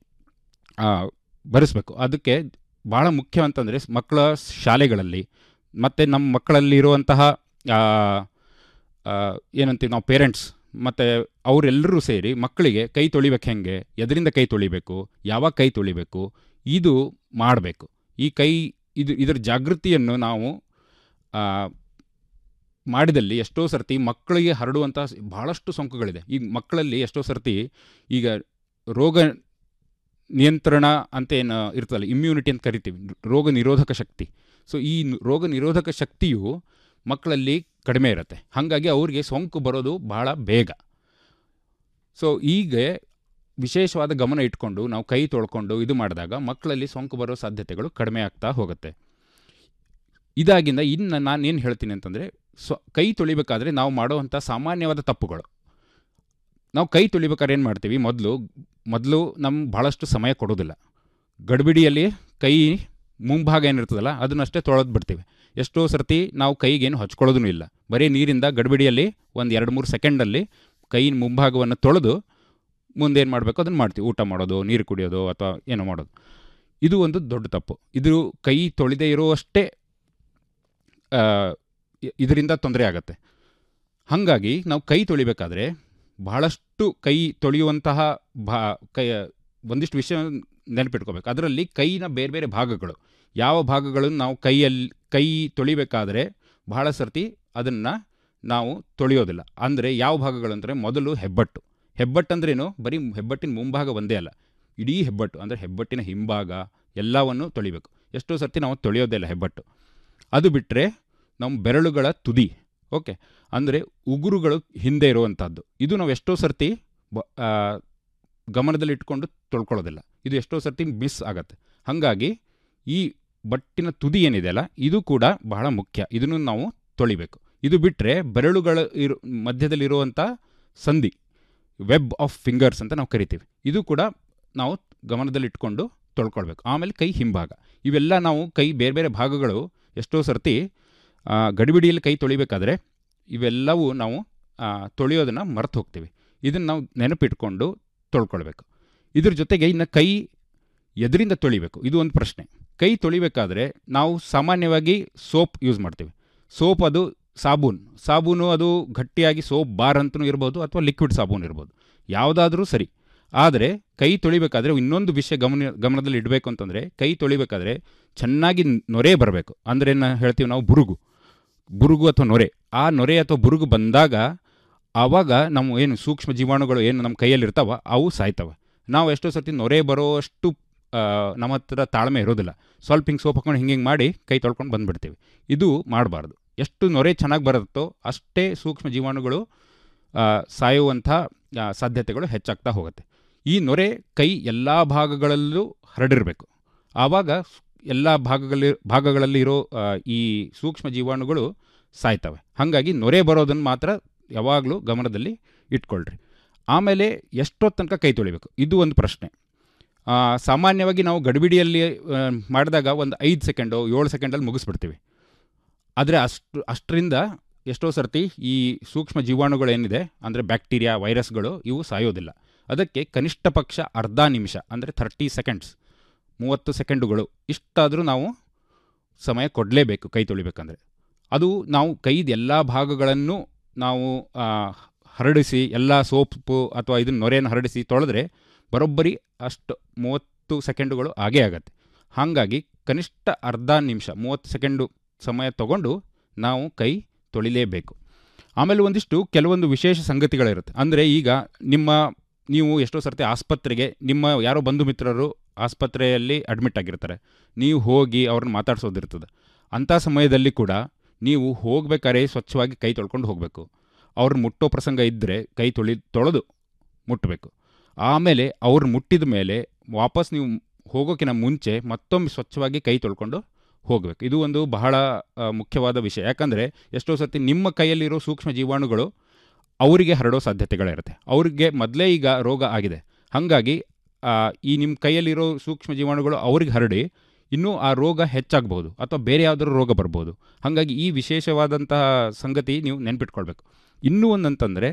ಆ, ಭರಿಸ್ಬೇಕು ಅದಕ್ಕೆ ಭಾಳ ಮುಖ್ಯ ಅಂತಂದರೆ ಮಕ್ಕಳ ಶಾಲೆಗಳಲ್ಲಿ ಮತ್ತು ನಮ್ಮ ಮಕ್ಕಳಲ್ಲಿ ಇರುವಂತಹ ಆ, ಆ, ಏನಂತೀವಿ ನಾವು ಪೇರೆಂಟ್ಸ್ ಮತ್ತು ಅವರೆಲ್ಲರೂ ಸೇರಿ ಮಕ್ಕಳಿಗೆ ಕೈ ತೊಳಿಬೇಕು ಹೆಂಗೆ ಎದರಿಂದ ಕೈ ತೊಳಿಬೇಕು ಯಾವಾಗ ಕೈ ತೊಳಿಬೇಕು ಇದು ಮಾಡಬೇಕು ಈ ಕೈ ಇದು ಇದರ ಜಾಗೃತಿಯನ್ನು ನಾವು ಆ, ಮಾಡಿದಲ್ಲಿ ಎಷ್ಟೋ ಸರ್ತಿ ಮಕ್ಕಳಿಗೆ ಹರಡುವಂಥ ಭಾಳಷ್ಟು ಸೋಂಕುಗಳಿದೆ ಈಗ ಮಕ್ಕಳಲ್ಲಿ ಎಷ್ಟೋ ಸರ್ತಿ ಈಗ ರೋಗ ನಿಯಂತ್ರಣ ಅಂತ ಏನು ಇರ್ತದಲ್ಲ ಇಮ್ಯುನಿಟಿ ಅಂತ ಕರಿತೀವಿ ರೋಗ ನಿರೋಧಕ ಶಕ್ತಿ ಸೊ ಈ ನ- ರೋಗ ನಿರೋಧಕ ಶಕ್ತಿಯು ಮಕ್ಕಳಲ್ಲಿ ಕಡಿಮೆ ಇರುತ್ತೆ ಹಾಗಾಗಿ ಅವ್ರಿಗೆ ಸೋಂಕು ಬರೋದು ಬಹಳ ಬೇಗ ಸೊ ಈಗ ವಿಶೇಷವಾದ ಗಮನ ಇಟ್ಕೊಂಡು ನಾವು ಕೈ ತೊಳ್ಕೊಂಡು ಇದು ಮಾಡಿದಾಗ ಮಕ್ಕಳಲ್ಲಿ ಸೋಂಕು ಬರೋ ಸಾಧ್ಯತೆಗಳು ಕಡಿಮೆ ಆಗ್ತಾ ಹೋಗುತ್ತೆ ಇದಾಗಿಂದ ಇನ್ನು ನಾನು ಏನು ಹೇಳ್ತೀನಿ ಅಂತಂದರೆ ಸ್ವ ಕೈ ತೊಳಿಬೇಕಾದ್ರೆ ನಾವು ಮಾಡುವಂಥ ಸಾಮಾನ್ಯವಾದ ತಪ್ಪುಗಳು ನಾವು ಕೈ ತೊಳಿಬೇಕಾದ್ರೆ ಏನು ಮಾಡ್ತೀವಿ ಮೊದಲು ಮೊದಲು ನಮ್ಮ ಭಾಳಷ್ಟು ಸಮಯ ಕೊಡೋದಿಲ್ಲ ಗಡಿಬಿಡಿಯಲ್ಲಿ ಕೈ ಮುಂಭಾಗ ಏನಿರ್ತದಲ್ಲ ಅದನ್ನಷ್ಟೇ ತೊಳೆದು ಬಿಡ್ತೀವಿ ಎಷ್ಟೋ ಸರ್ತಿ ನಾವು ಕೈಗೇನು ಹಚ್ಕೊಳ್ಳೋದೂ ಇಲ್ಲ ಬರೀ ನೀರಿಂದ ಗಡಿಬಿಡಿಯಲ್ಲಿ ಒಂದು ಎರಡು ಮೂರು ಸೆಕೆಂಡಲ್ಲಿ ಕೈಯಿನ ಮುಂಭಾಗವನ್ನು ತೊಳೆದು ಮುಂದೆ ಏನು ಮಾಡಬೇಕು ಅದನ್ನು ಮಾಡ್ತೀವಿ ಊಟ ಮಾಡೋದು ನೀರು ಕುಡಿಯೋದು ಅಥವಾ ಏನೋ ಮಾಡೋದು ಇದು ಒಂದು ದೊಡ್ಡ ತಪ್ಪು ಇದು ಕೈ ತೊಳೆದೇ ಇರುವಷ್ಟೇ ಆ, ಇ- ಇದರಿಂದ ತೊಂದರೆ ಆಗುತ್ತೆ ಹಾಗಾಗಿ ನಾವು ಕೈ ತೊಳಿಬೇಕಾದ್ರೆ ಬಹಳಷ್ಟು ಕೈ ತೊಳೆಯುವಂತಹ ಭಾ ಕೈ ಒಂದಿಷ್ಟು ವಿಷಯ ನೆನಪಿಟ್ಕೋಬೇಕು ಅದರಲ್ಲಿ ಕೈನ ಬೇರೆ ಬೇರೆ ಭಾಗಗಳು ಯಾವ ಭಾಗಗಳನ್ನು ನಾವು ಕೈಯಲ್ಲಿ ಕೈ ತೊಳಿಬೇಕಾದ್ರೆ ಬಹಳ ಸರ್ತಿ ಅದನ್ನು ನಾವು ತೊಳೆಯೋದಿಲ್ಲ ಅಂದರೆ ಯಾವ ಭಾಗಗಳು ಅಂದರೆ ಮೊದಲು ಹೆಬ್ಬಟ್ಟು ಹೆಬ್ಬಟ್ಟು ಅಂದ್ರೇನು ಬರೀ ಹೆಬ್ಬಟ್ಟಿನ ಮುಂಭಾಗ ಒಂದೇ ಅಲ್ಲ ಇಡೀ ಹೆಬ್ಬಟ್ಟು ಅಂದರೆ ಹೆಬ್ಬಟ್ಟಿನ ಹಿಂಭಾಗ ಎಲ್ಲವನ್ನು ತೊಳಿಬೇಕು ಎಷ್ಟೋ ಸರ್ತಿ ನಾವು ತೊಳೆಯೋದೇ ಇಲ್ಲ ಹೆಬ್ಬಟ್ಟು ಅದು ಬಿಟ್ಟರೆ ನಮ್ಮ ಬೆರಳುಗಳ ತುದಿ ಓಕೆ ಅಂದರೆ ಉಗುರುಗಳು ಹಿಂದೆ ಇರುವಂಥದ್ದು ಇದು ನಾವು ಎಷ್ಟೋ ಸರ್ತಿ ಬ- ಆ, ಗಮನದಲ್ಲಿಟ್ಕೊಂಡು ತೊಳ್ಕೊಳ್ಳೋದಿಲ್ಲ ಇದು ಎಷ್ಟೋ ಸರ್ತಿ ಮಿಸ್ ಆಗತ್ತೆ ಹಾಗಾಗಿ ಈ ಬಟ್ಟಿನ ತುದಿ ಏನಿದೆಯಲ್ಲ ಇದು ಕೂಡ ಬಹಳ ಮುಖ್ಯ ಇದನ್ನು ನಾವು ತೊಳಿಬೇಕು ಇದು ಬಿಟ್ಟರೆ ಬೆರಳುಗಳ ಇರು ಮಧ್ಯದಲ್ಲಿರುವಂಥ ಸಂಧಿ ವೆಬ್ ಆಫ್ ಫಿಂಗರ್ಸ್ ಅಂತ ನಾವು ಕರಿತೀವಿ ಇದು ಕೂಡ ನಾವು ಗಮನದಲ್ಲಿಟ್ಕೊಂಡು ತೊಳ್ಕೊಳ್ಬೇಕು ಆಮೇಲೆ ಕೈ ಹಿಂಭಾಗ ಇವೆಲ್ಲ ನಾವು ಕೈ ಬೇರೆ ಬೇರೆ ಭಾಗಗಳು ಎಷ್ಟೋ ಸರ್ತಿ ಆ, ಗಡಿಬಿಡಿಯಲ್ಲಿ ಕೈ ತೊಳಿಬೇಕಾದ್ರೆ ಇವೆಲ್ಲವೂ ನಾವು ಆ, ತೊಳೆಯೋದನ್ನು ಮರೆತು ಹೋಗ್ತೀವಿ ಇದನ್ನು ನಾವು ನೆನಪಿಟ್ಕೊಂಡು ತೊಳ್ಕೊಳ್ಬೇಕು ಇದ್ರ ಜೊತೆಗೆ ಇನ್ನು ಕೈ ಎದರಿಂದ ತೊಳಿಬೇಕು ಇದು ಒಂದು ಪ್ರಶ್ನೆ ಕೈ ತೊಳಿಬೇಕಾದ್ರೆ ನಾವು ಸಾಮಾನ್ಯವಾಗಿ ಸೋಪ್ ಯೂಸ್ ಮಾಡ್ತೀವಿ ಸೋಪ್ ಅದು ಸಾಬೂನು ಸಾಬೂನು ಅದು ಗಟ್ಟಿಯಾಗಿ ಸೋಪ್ ಬಾರ್ ಅಂತಲೂ ಇರ್ಬೋದು ಅಥವಾ ಲಿಕ್ವಿಡ್ ಸಾಬೂನು ಇರ್ಬೋದು ಯಾವುದಾದ್ರೂ ಸರಿ ಆದರೆ ಕೈ ತೊಳಿಬೇಕಾದ್ರೆ ಇನ್ನೊಂದು ವಿಷಯ ಗಮನ ಗಮನದಲ್ಲಿ ಇಡಬೇಕು ಅಂತಂದರೆ ಕೈ ತೊಳಿಬೇಕಾದ್ರೆ ಚೆನ್ನಾಗಿ ನೊರೆ ಬರಬೇಕು ಅಂದರೆ ಏನು ಹೇಳ್ತೀವಿ ನಾವು ಬುರುಗು ಬುರುಗು ಅಥವಾ ನೊರೆ ಆ ನೊರೆ ಅಥವಾ ಬುರುಗು ಬಂದಾಗ ಆವಾಗ ನಮ್ಮ ಏನು ಸೂಕ್ಷ್ಮ ಜೀವಾಣುಗಳು ಏನು ನಮ್ಮ ಕೈಯಲ್ಲಿ ಇರ್ತಾವ ಅವು ಸಾಯ್ತವೆ ನಾವು ಎಷ್ಟೋ ಸರ್ತಿ ನೊರೆ ಬರೋಷ್ಟು ಆ, ನಮ್ಮ ಹತ್ರ ತಾಳ್ಮೆ ಇರೋದಿಲ್ಲ ಸ್ವಲ್ಪ ಹಿಂಗೆ ಸೋಪ್ ಹಾಕೊಂಡು ಹಿಂಗೆ ಹಿಂಗೆ ಮಾಡಿ ಕೈ ತೊಳ್ಕೊಂಡು ಬಂದುಬಿಡ್ತೀವಿ ಇದು ಮಾಡಬಾರ್ದು ಎಷ್ಟು ನೊರೆ ಚೆನ್ನಾಗಿ ಬರುತ್ತೋ ಅಷ್ಟೇ ಸೂಕ್ಷ್ಮ ಜೀವಾಣುಗಳು ಆ, ಸಾಯುವಂಥ ಆ, ಸಾಧ್ಯತೆಗಳು ಹೆಚ್ಚಾಗ್ತಾ ಹೋಗುತ್ತೆ ಈ ನೊರೆ ಕೈ ಎಲ್ಲ ಭಾಗಗಳಲ್ಲೂ ಹರಡಿರಬೇಕು ಆವಾಗ ಎಲ್ಲ ಭಾಗಗಳಲ್ಲಿ ಭಾಗಗಳಲ್ಲಿ ಇರೋ ಆ, ಈ ಸೂಕ್ಷ್ಮ ಜೀವಾಣುಗಳು ಸಾಯ್ತವೆ ಹಾಗಾಗಿ ನೊರೆ ಬರೋದನ್ನು ಮಾತ್ರ ಯಾವಾಗಲೂ ಗಮನದಲ್ಲಿ ಇಟ್ಕೊಳ್ರಿ ಆಮೇಲೆ ಎಷ್ಟೊತ್ತು ತನಕ ಕೈ ತೊಳಿಬೇಕು ಇದು ಒಂದು ಪ್ರಶ್ನೆ ಆ, ಸಾಮಾನ್ಯವಾಗಿ ನಾವು ಗಡಿಬಿಡಿಯಲ್ಲಿ ಆ, ಮಾಡಿದಾಗ ಒಂದು ಐದು ಸೆಕೆಂಡು ಏಳು ಸೆಕೆಂಡಲ್ಲಿ ಮುಗಿಸ್ಬಿಡ್ತೀವಿ ಆದರೆ ಅಷ್ಟು ಅಷ್ಟರಿಂದ ಎಷ್ಟೋ ಸರ್ತಿ ಈ ಸೂಕ್ಷ್ಮ ಜೀವಾಣುಗಳೇನಿದೆ ಅಂದರೆ ಬ್ಯಾಕ್ಟೀರಿಯಾ ವೈರಸ್ಗಳು ಇವು ಸಾಯೋದಿಲ್ಲ ಅದಕ್ಕೆ ಕನಿಷ್ಠ ಪಕ್ಷ ಅರ್ಧ ನಿಮಿಷ ಅಂದರೆ ಥರ್ಟಿ ಸೆಕೆಂಡ್ಸ್ ಮೂವತ್ತು ಸೆಕೆಂಡುಗಳು ಇಷ್ಟಾದರೂ ನಾವು ಸಮಯ ಕೊಡಲೇಬೇಕು ಕೈ ತೊಳಿಬೇಕಂದ್ರೆ ಅದು ನಾವು ಕೈದ ಎಲ್ಲ ಭಾಗಗಳನ್ನು ನಾವು ಆ, ಹರಡಿಸಿ ಎಲ್ಲ ಸೋಪು ಅಥವಾ ಇದನ್ನ ನೊರೆಯನ್ನು ಹರಡಿಸಿ ತೊಳೆದ್ರೆ ಬರೋಬ್ಬರಿ ಅಷ್ಟು ಮೂವತ್ತು ಸೆಕೆಂಡುಗಳು ಆಗೇ ಆಗತ್ತೆ ಹಾಗಾಗಿ ಕನಿಷ್ಠ ಅರ್ಧ ನಿಮಿಷ ಮೂವತ್ತು ಸೆಕೆಂಡು ಸಮಯ ತಗೊಂಡು ನಾವು ಕೈ ತೊಳಿಲೇಬೇಕು ಆಮೇಲೆ ಒಂದಿಷ್ಟು ಕೆಲವೊಂದು ವಿಶೇಷ ಸಂಗತಿಗಳಿರುತ್ತೆ ಅಂದರೆ ಈಗ ನಿಮ್ಮ ನೀವು ಎಷ್ಟೋ ಸರ್ತಿ ಆಸ್ಪತ್ರೆಗೆ ನಿಮ್ಮ ಯಾರೋ ಬಂಧು ಮಿತ್ರರು ಆಸ್ಪತ್ರೆಯಲ್ಲಿ ಅಡ್ಮಿಟ್ ಆಗಿರ್ತಾರೆ ನೀವು ಹೋಗಿ ಅವ್ರನ್ನ ಮಾತಾಡ್ಸೋದಿರ್ತದೆ ಅಂಥ ಸಮಯದಲ್ಲಿ ಕೂಡ ನೀವು ಹೋಗ್ಬೇಕಾದ್ರೆ ಸ್ವಚ್ಛವಾಗಿ ಕೈ ತೊಳ್ಕೊಂಡು ಹೋಗಬೇಕು ಅವ್ರನ್ನ ಮುಟ್ಟೋ ಪ್ರಸಂಗ ಇದ್ದರೆ ಕೈ ತೊಳಿ ತೊಳೆದು ಮುಟ್ಟಬೇಕು ಆಮೇಲೆ ಅವ್ರು ಮುಟ್ಟಿದ ಮೇಲೆ ವಾಪಸ್ ನೀವು ಹೋಗೋಕ್ಕಿಂತ ಮುಂಚೆ ಮತ್ತೊಮ್ಮೆ ಸ್ವಚ್ಛವಾಗಿ ಕೈ ತೊಳ್ಕೊಂಡು ಹೋಗಬೇಕು ಇದು ಒಂದು ಬಹಳ ಆ, ಮುಖ್ಯವಾದ ವಿಷಯ ಯಾಕಂದರೆ ಎಷ್ಟೋ ಸರ್ತಿ ನಿಮ್ಮ ಕೈಯಲ್ಲಿರೋ ಸೂಕ್ಷ್ಮ ಜೀವಾಣುಗಳು ಅವರಿಗೆ ಹರಡೋ ಸಾಧ್ಯತೆಗಳಿರುತ್ತೆ ಅವ್ರಿಗೆ ಮೊದಲೇ ಈಗ ರೋಗ ಆಗಿದೆ ಹಾಗಾಗಿ ಆ, ಈ ನಿಮ್ಮ ಕೈಯಲ್ಲಿರೋ ಸೂಕ್ಷ್ಮ ಜೀವಾಣುಗಳು ಅವ್ರಿಗೆ ಹರಡಿ ಇನ್ನೂ ಆ ರೋಗ ಹೆಚ್ಚಾಗಬಹುದು ಅಥವಾ ಬೇರೆ ಯಾವುದಾದ್ರು ರೋಗ ಬರ್ಬೋದು ಹಾಗಾಗಿ ಈ ವಿಶೇಷವಾದಂತಹ ಸಂಗತಿ ನೀವು ನೆನ್ಪಿಟ್ಕೊಳ್ಬೇಕು ಇನ್ನೂ ಒಂದಂತಂದರೆ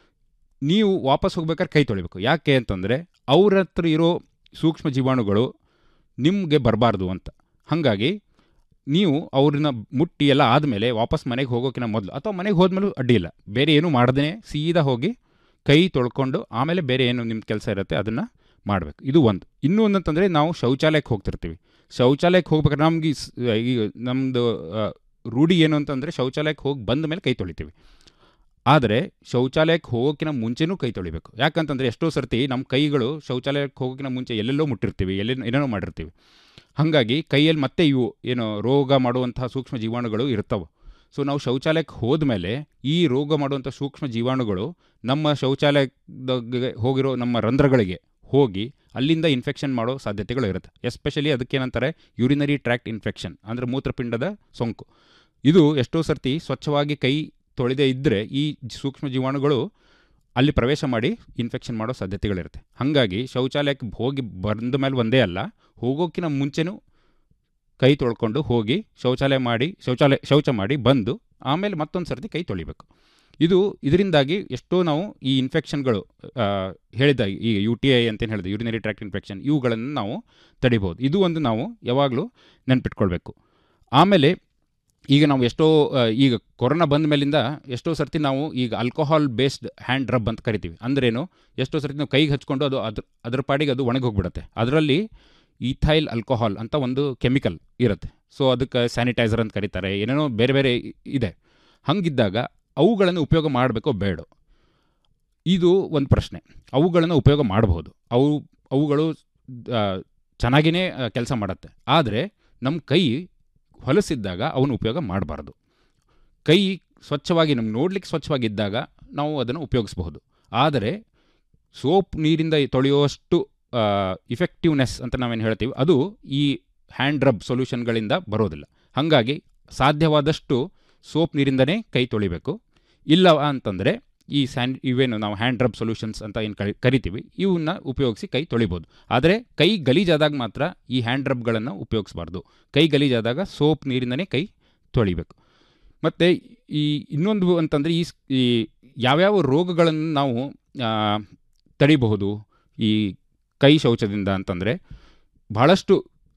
ನೀವು ವಾಪಸ್ ಹೋಗ್ಬೇಕಾದ್ರೆ ಕೈ ತೊಳಿಬೇಕು ಯಾಕೆ ಅಂತಂದರೆ ಅವ್ರ ಹತ್ರ ಇರೋ ಸೂಕ್ಷ್ಮ ಜೀವಾಣುಗಳು ನಿಮಗೆ ಬರಬಾರ್ದು ಅಂತ ಹಾಗಾಗಿ ನೀವು ಅವ್ರನ್ನ ಮುಟ್ಟಿ ಎಲ್ಲ ಆದಮೇಲೆ ವಾಪಸ್ ಮನೆಗೆ ಹೋಗೋಕ್ಕಿಂತ ಮೊದಲು ಅಥವಾ ಮನೆಗೆ ಹೋದ್ಮೇಲೂ ಅಡ್ಡಿ ಇಲ್ಲ ಬೇರೆ ಏನೂ ಮಾಡದೇ ಸೀದಾ ಹೋಗಿ ಕೈ ತೊಳ್ಕೊಂಡು ಆಮೇಲೆ ಬೇರೆ ಏನು ನಿಮ್ಮ ಕೆಲಸ ಇರುತ್ತೆ ಅದನ್ನು ಮಾಡಬೇಕು ಇದು ಒಂದು ಇನ್ನೂ ಒಂದಂತಂದರೆ ನಾವು ಶೌಚಾಲಯಕ್ಕೆ ಹೋಗ್ತಿರ್ತೀವಿ ಶೌಚಾಲಯಕ್ಕೆ ಹೋಗ್ಬೇಕಾದ್ರೆ ನಮ್ಗೆ ಈ ಸ್- ಈಗ ನಮ್ಮದು ರೂಢಿ ಏನು ಅಂತಂದರೆ ಶೌಚಾಲಯಕ್ಕೆ ಹೋಗಿ ಬಂದ ಮೇಲೆ ಕೈ ತೊಳಿತೀವಿ ಆದರೆ ಶೌಚಾಲಯಕ್ಕೆ ಹೋಗೋಕ್ಕಿಂತ ಮುಂಚೆನೂ ಕೈ ತೊಳಿಬೇಕು ಯಾಕಂತಂದರೆ ಎಷ್ಟೋ ಸರ್ತಿ ನಮ್ಮ ಕೈಗಳು ಶೌಚಾಲಯಕ್ಕೆ ಹೋಗೋಕ್ಕಿಂತ ಮುಂಚೆ ಎಲ್ಲೆಲ್ಲೋ ಮುಟ್ಟಿರ್ತೀವಿ ಎಲ್ಲೆಲ್ಲೋ ಏನೇನೋ ಮಾಡಿರ್ತೀವಿ ಹಾಗಾಗಿ ಕೈಯಲ್ಲಿ ಮತ್ತೆ ಇವು ಏನು ರೋಗ ಮಾಡುವಂತಹ ಸೂಕ್ಷ್ಮ ಜೀವಾಣುಗಳು ಇರ್ತವೆ ಸೊ ನಾವು ಶೌಚಾಲಯಕ್ಕೆ ಹೋದ್ಮೇಲೆ ಈ ರೋಗ ಮಾಡುವಂಥ ಸೂಕ್ಷ್ಮ ಜೀವಾಣುಗಳು ನಮ್ಮ ಶೌಚಾಲಯದ ಹೋಗಿರೋ ನಮ್ಮ ರಂಧ್ರಗಳಿಗೆ ಹೋಗಿ ಅಲ್ಲಿಂದ ಇನ್ಫೆಕ್ಷನ್ ಮಾಡೋ ಸಾಧ್ಯತೆಗಳು ಇರುತ್ತೆ ಎಸ್ಪೆಷಲಿ ಅದಕ್ಕೇನಂತಾರೆ ಯೂರಿನರಿ ಟ್ರ್ಯಾಕ್ಟ್ ಇನ್ಫೆಕ್ಷನ್ ಅಂದರೆ ಮೂತ್ರಪಿಂಡದ ಸೋಂಕು ಇದು ಎಷ್ಟೋ ಸರ್ತಿ ಸ್ವಚ್ಛವಾಗಿ ಕೈ ತೊಳೆದೇ ಇದ್ದರೆ ಈ ಸೂಕ್ಷ್ಮ ಜೀವಾಣುಗಳು ಅಲ್ಲಿ ಪ್ರವೇಶ ಮಾಡಿ ಇನ್ಫೆಕ್ಷನ್ ಮಾಡೋ ಸಾಧ್ಯತೆಗಳಿರುತ್ತೆ ಹಾಗಾಗಿ ಶೌಚಾಲಯಕ್ಕೆ ಹೋಗಿ ಬಂದ ಮೇಲೆ ಒಂದೇ ಅಲ್ಲ ಹೋಗೋಕ್ಕಿಂತ ಮುಂಚೆನೂ ಕೈ ತೊಳ್ಕೊಂಡು ಹೋಗಿ ಶೌಚಾಲಯ ಮಾಡಿ ಶೌಚಾಲಯ ಶೌಚ ಮಾಡಿ ಬಂದು ಆಮೇಲೆ ಮತ್ತೊಂದು ಸರ್ತಿ ಕೈ ತೊಳಿಬೇಕು ಇದು ಇದರಿಂದಾಗಿ ಎಷ್ಟೋ ನಾವು ಈ ಇನ್ಫೆಕ್ಷನ್ಗಳು ಆ, ಹೇಳಿದ ಈ ಯು ಟಿ ಐ ಅಂತೇನು ಹೇಳಿದೆ ಯೂರಿನರಿ ಟ್ರ್ಯಾಕ್ಟ್ ಇನ್ಫೆಕ್ಷನ್ ಇವುಗಳನ್ನು ನಾವು ತಡಿಬೋದು ಇದು ಒಂದು ನಾವು ಯಾವಾಗಲೂ ನೆನ್ಪಿಟ್ಕೊಳ್ಬೇಕು ಆಮೇಲೆ ಈಗ ನಾವು ಎಷ್ಟೋ ಆ, ಈಗ ಕೊರೋನಾ ಬಂದ ಮೇಲಿಂದ ಎಷ್ಟೋ ಸರ್ತಿ ನಾವು ಈಗ ಆಲ್ಕೋಹಾಲ್ ಬೇಸ್ಡ್ ಹ್ಯಾಂಡ್ ರಬ್ ಅಂತ ಕರಿತೀವಿ ಅಂದ್ರೇನು ಎಷ್ಟೋ ಸರ್ತಿ ನಾವು ಕೈಗೆ ಹಚ್ಕೊಂಡು ಅದು ಅದ್ರ ಅದ್ರ ಪಾಡಿಗೆ ಅದು ಒಣಗಿ ಹೋಗ್ಬಿಡುತ್ತೆ ಅದರಲ್ಲಿ ಈಥೈಲ್ ಆಲ್ಕೋಹಾಲ್ ಅಂತ ಒಂದು ಕೆಮಿಕಲ್ ಇರುತ್ತೆ ಸೊ ಅದಕ್ಕೆ ಸ್ಯಾನಿಟೈಸರ್ ಅಂತ ಕರೀತಾರೆ ಏನೇನೋ ಬೇರೆ ಬೇರೆ ಇ- ಇದೆ ಹಂಗಿದ್ದಾಗ ಅವುಗಳನ್ನು ಉಪಯೋಗ ಮಾಡಬೇಕೋ ಬೇಡ ಇದು ಒಂದು ಪ್ರಶ್ನೆ ಅವುಗಳನ್ನು ಉಪಯೋಗ ಮಾಡಬಹುದು ಅವು ಅವುಗಳು ಆ, ಚೆನ್ನಾಗಿಯೇ ಕೆಲಸ ಮಾಡುತ್ತೆ ಆದರೆ ನಮ್ಮ ಕೈ ಹೊಲಸಿದ್ದಾಗ ಅವನು ಉಪಯೋಗ ಮಾಡಬಾರ್ದು ಕೈ ಸ್ವಚ್ಛವಾಗಿ ನಮ್ಗೆ ನೋಡ್ಲಿಕ್ಕೆ ಸ್ವಚ್ಛವಾಗಿದ್ದಾಗ ನಾವು ಅದನ್ನು ಉಪಯೋಗಿಸಬಹುದು ಆದರೆ ಸೋಪ್ ನೀರಿಂದ ತೊಳೆಯುವಷ್ಟು ಇಫೆಕ್ಟಿವ್ನೆಸ್ ಅಂತ ನಾವೇನು ಹೇಳ್ತೀವಿ ಅದು ಈ ಹ್ಯಾಂಡ್ ರಬ್ ಸೊಲ್ಯೂಷನ್ಗಳಿಂದ ಬರೋದಿಲ್ಲ ಹಾಗಾಗಿ ಸಾಧ್ಯವಾದಷ್ಟು ಸೋಪ್ ನೀರಿಂದನೇ ಕೈ ತೊಳಿಬೇಕು ಇಲ್ಲ ಅಂತಂದರೆ ಈ ಸ್ಯಾನ್ ಇವೇನು ನಾವು ಹ್ಯಾಂಡ್ ರಬ್ ಸೊಲ್ಯೂಷನ್ಸ್ ಅಂತ ಏನು ಕರಿ ಕರಿತೀವಿ ಇವನ್ನ ಉಪಯೋಗಿಸಿ ಕೈ ತೊಳಿಬೋದು ಆದರೆ ಕೈ ಗಲೀಜಾದಾಗ ಮಾತ್ರ ಈ ಹ್ಯಾಂಡ್ ರಬ್ಗಳನ್ನು ಉಪಯೋಗಿಸಬಾರ್ದು ಕೈ ಗಲೀಜಾದಾಗ ಸೋಪ್ ನೀರಿಂದನೇ ಕೈ ತೊಳಿಬೇಕು ಮತ್ತು ಈ ಇನ್ನೊಂದು ಅಂತಂದರೆ ಈ ಸ್- ಈ ಯಾವ್ಯಾವ ರೋಗಗಳನ್ನು ನಾವು ಆ, ತಡಿಬಹುದು ಈ ಕೈ ಶೌಚದಿಂದ ಅಂತಂದರೆ ಬಹಳಷ್ಟು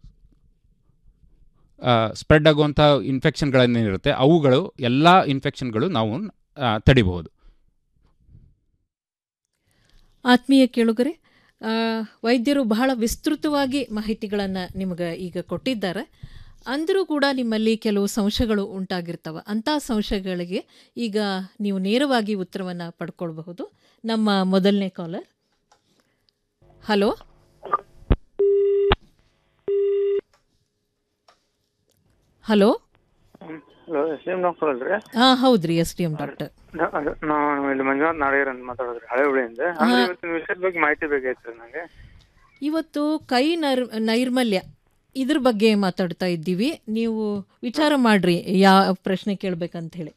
ಸ್ಪ್ರೆಡ್ ಆಗುವಂಥ ಇನ್ಫೆಕ್ಷನ್ಗಳನ್ನೇನಿರುತ್ತೆ ಅವುಗಳು ಎಲ್ಲ ಇನ್ಫೆಕ್ಷನ್ಗಳು ನಾವು ಆ, ತಡಿಬಹುದು ಆತ್ಮೀಯ ಕೇಳುಗರೆ ಆ, ವೈದ್ಯರು ಬಹಳ ವಿಸ್ತೃತವಾಗಿ ಮಾಹಿತಿಗಳನ್ನು ನಿಮಗೆ ಈಗ ಕೊಟ್ಟಿದ್ದಾರೆ ಅಂದರೂ ಕೂಡ ನಿಮ್ಮಲ್ಲಿ ಕೆಲವು ಸಂಶಯಗಳು ಉಂಟಾಗಿರ್ತವೆ ಅಂಥ ಸಂಶಯಗಳಿಗೆ ಈಗ ನೀವು ನೇರವಾಗಿ ಉತ್ತರವನ್ನು ಪಡ್ಕೊಳ್ಬಹುದು ನಮ್ಮ ಮೊದಲನೇ caller hello hello hello S M doctor ಅಲ್ರಿ ಹಾಂ ಹೌದ್ರಿ ಎಸ್ ಡಿ ಎಂ ಡಾಕ್ಟರ್ ನಾ- ಅದು ನಾವು ಇಲ್ಲಿ ಮಂಜುನಾಥ್ ನಾಡೇರ್ ಅಂತ ಮಾತಾಡೋದ್ರಿ ಹಳೆ ಹುಳಿಯಿಂದ ಅಂದ್ರೆ ಇವತ್ತಿನ ವಿಷಯದ ಬಗ್ಗೆ ಮಾಹಿತಿ ಬೇಕಾಯ್ತು ನಂಗೆ ಇವತ್ತು ಕೈ ನರ್ ನೈರ್ಮಲ್ಯ ಇದ್ರ ಬಗ್ಗೆ ಮಾತಾಡ್ತಾ ಇದ್ದೀವಿ ನೀವು ವಿಚಾರ ಮಾಡ್ರಿ ಯಾವ ಪ್ರಶ್ನೆ ಕೇಳಬೇಕಂತ ಹೇಳಿ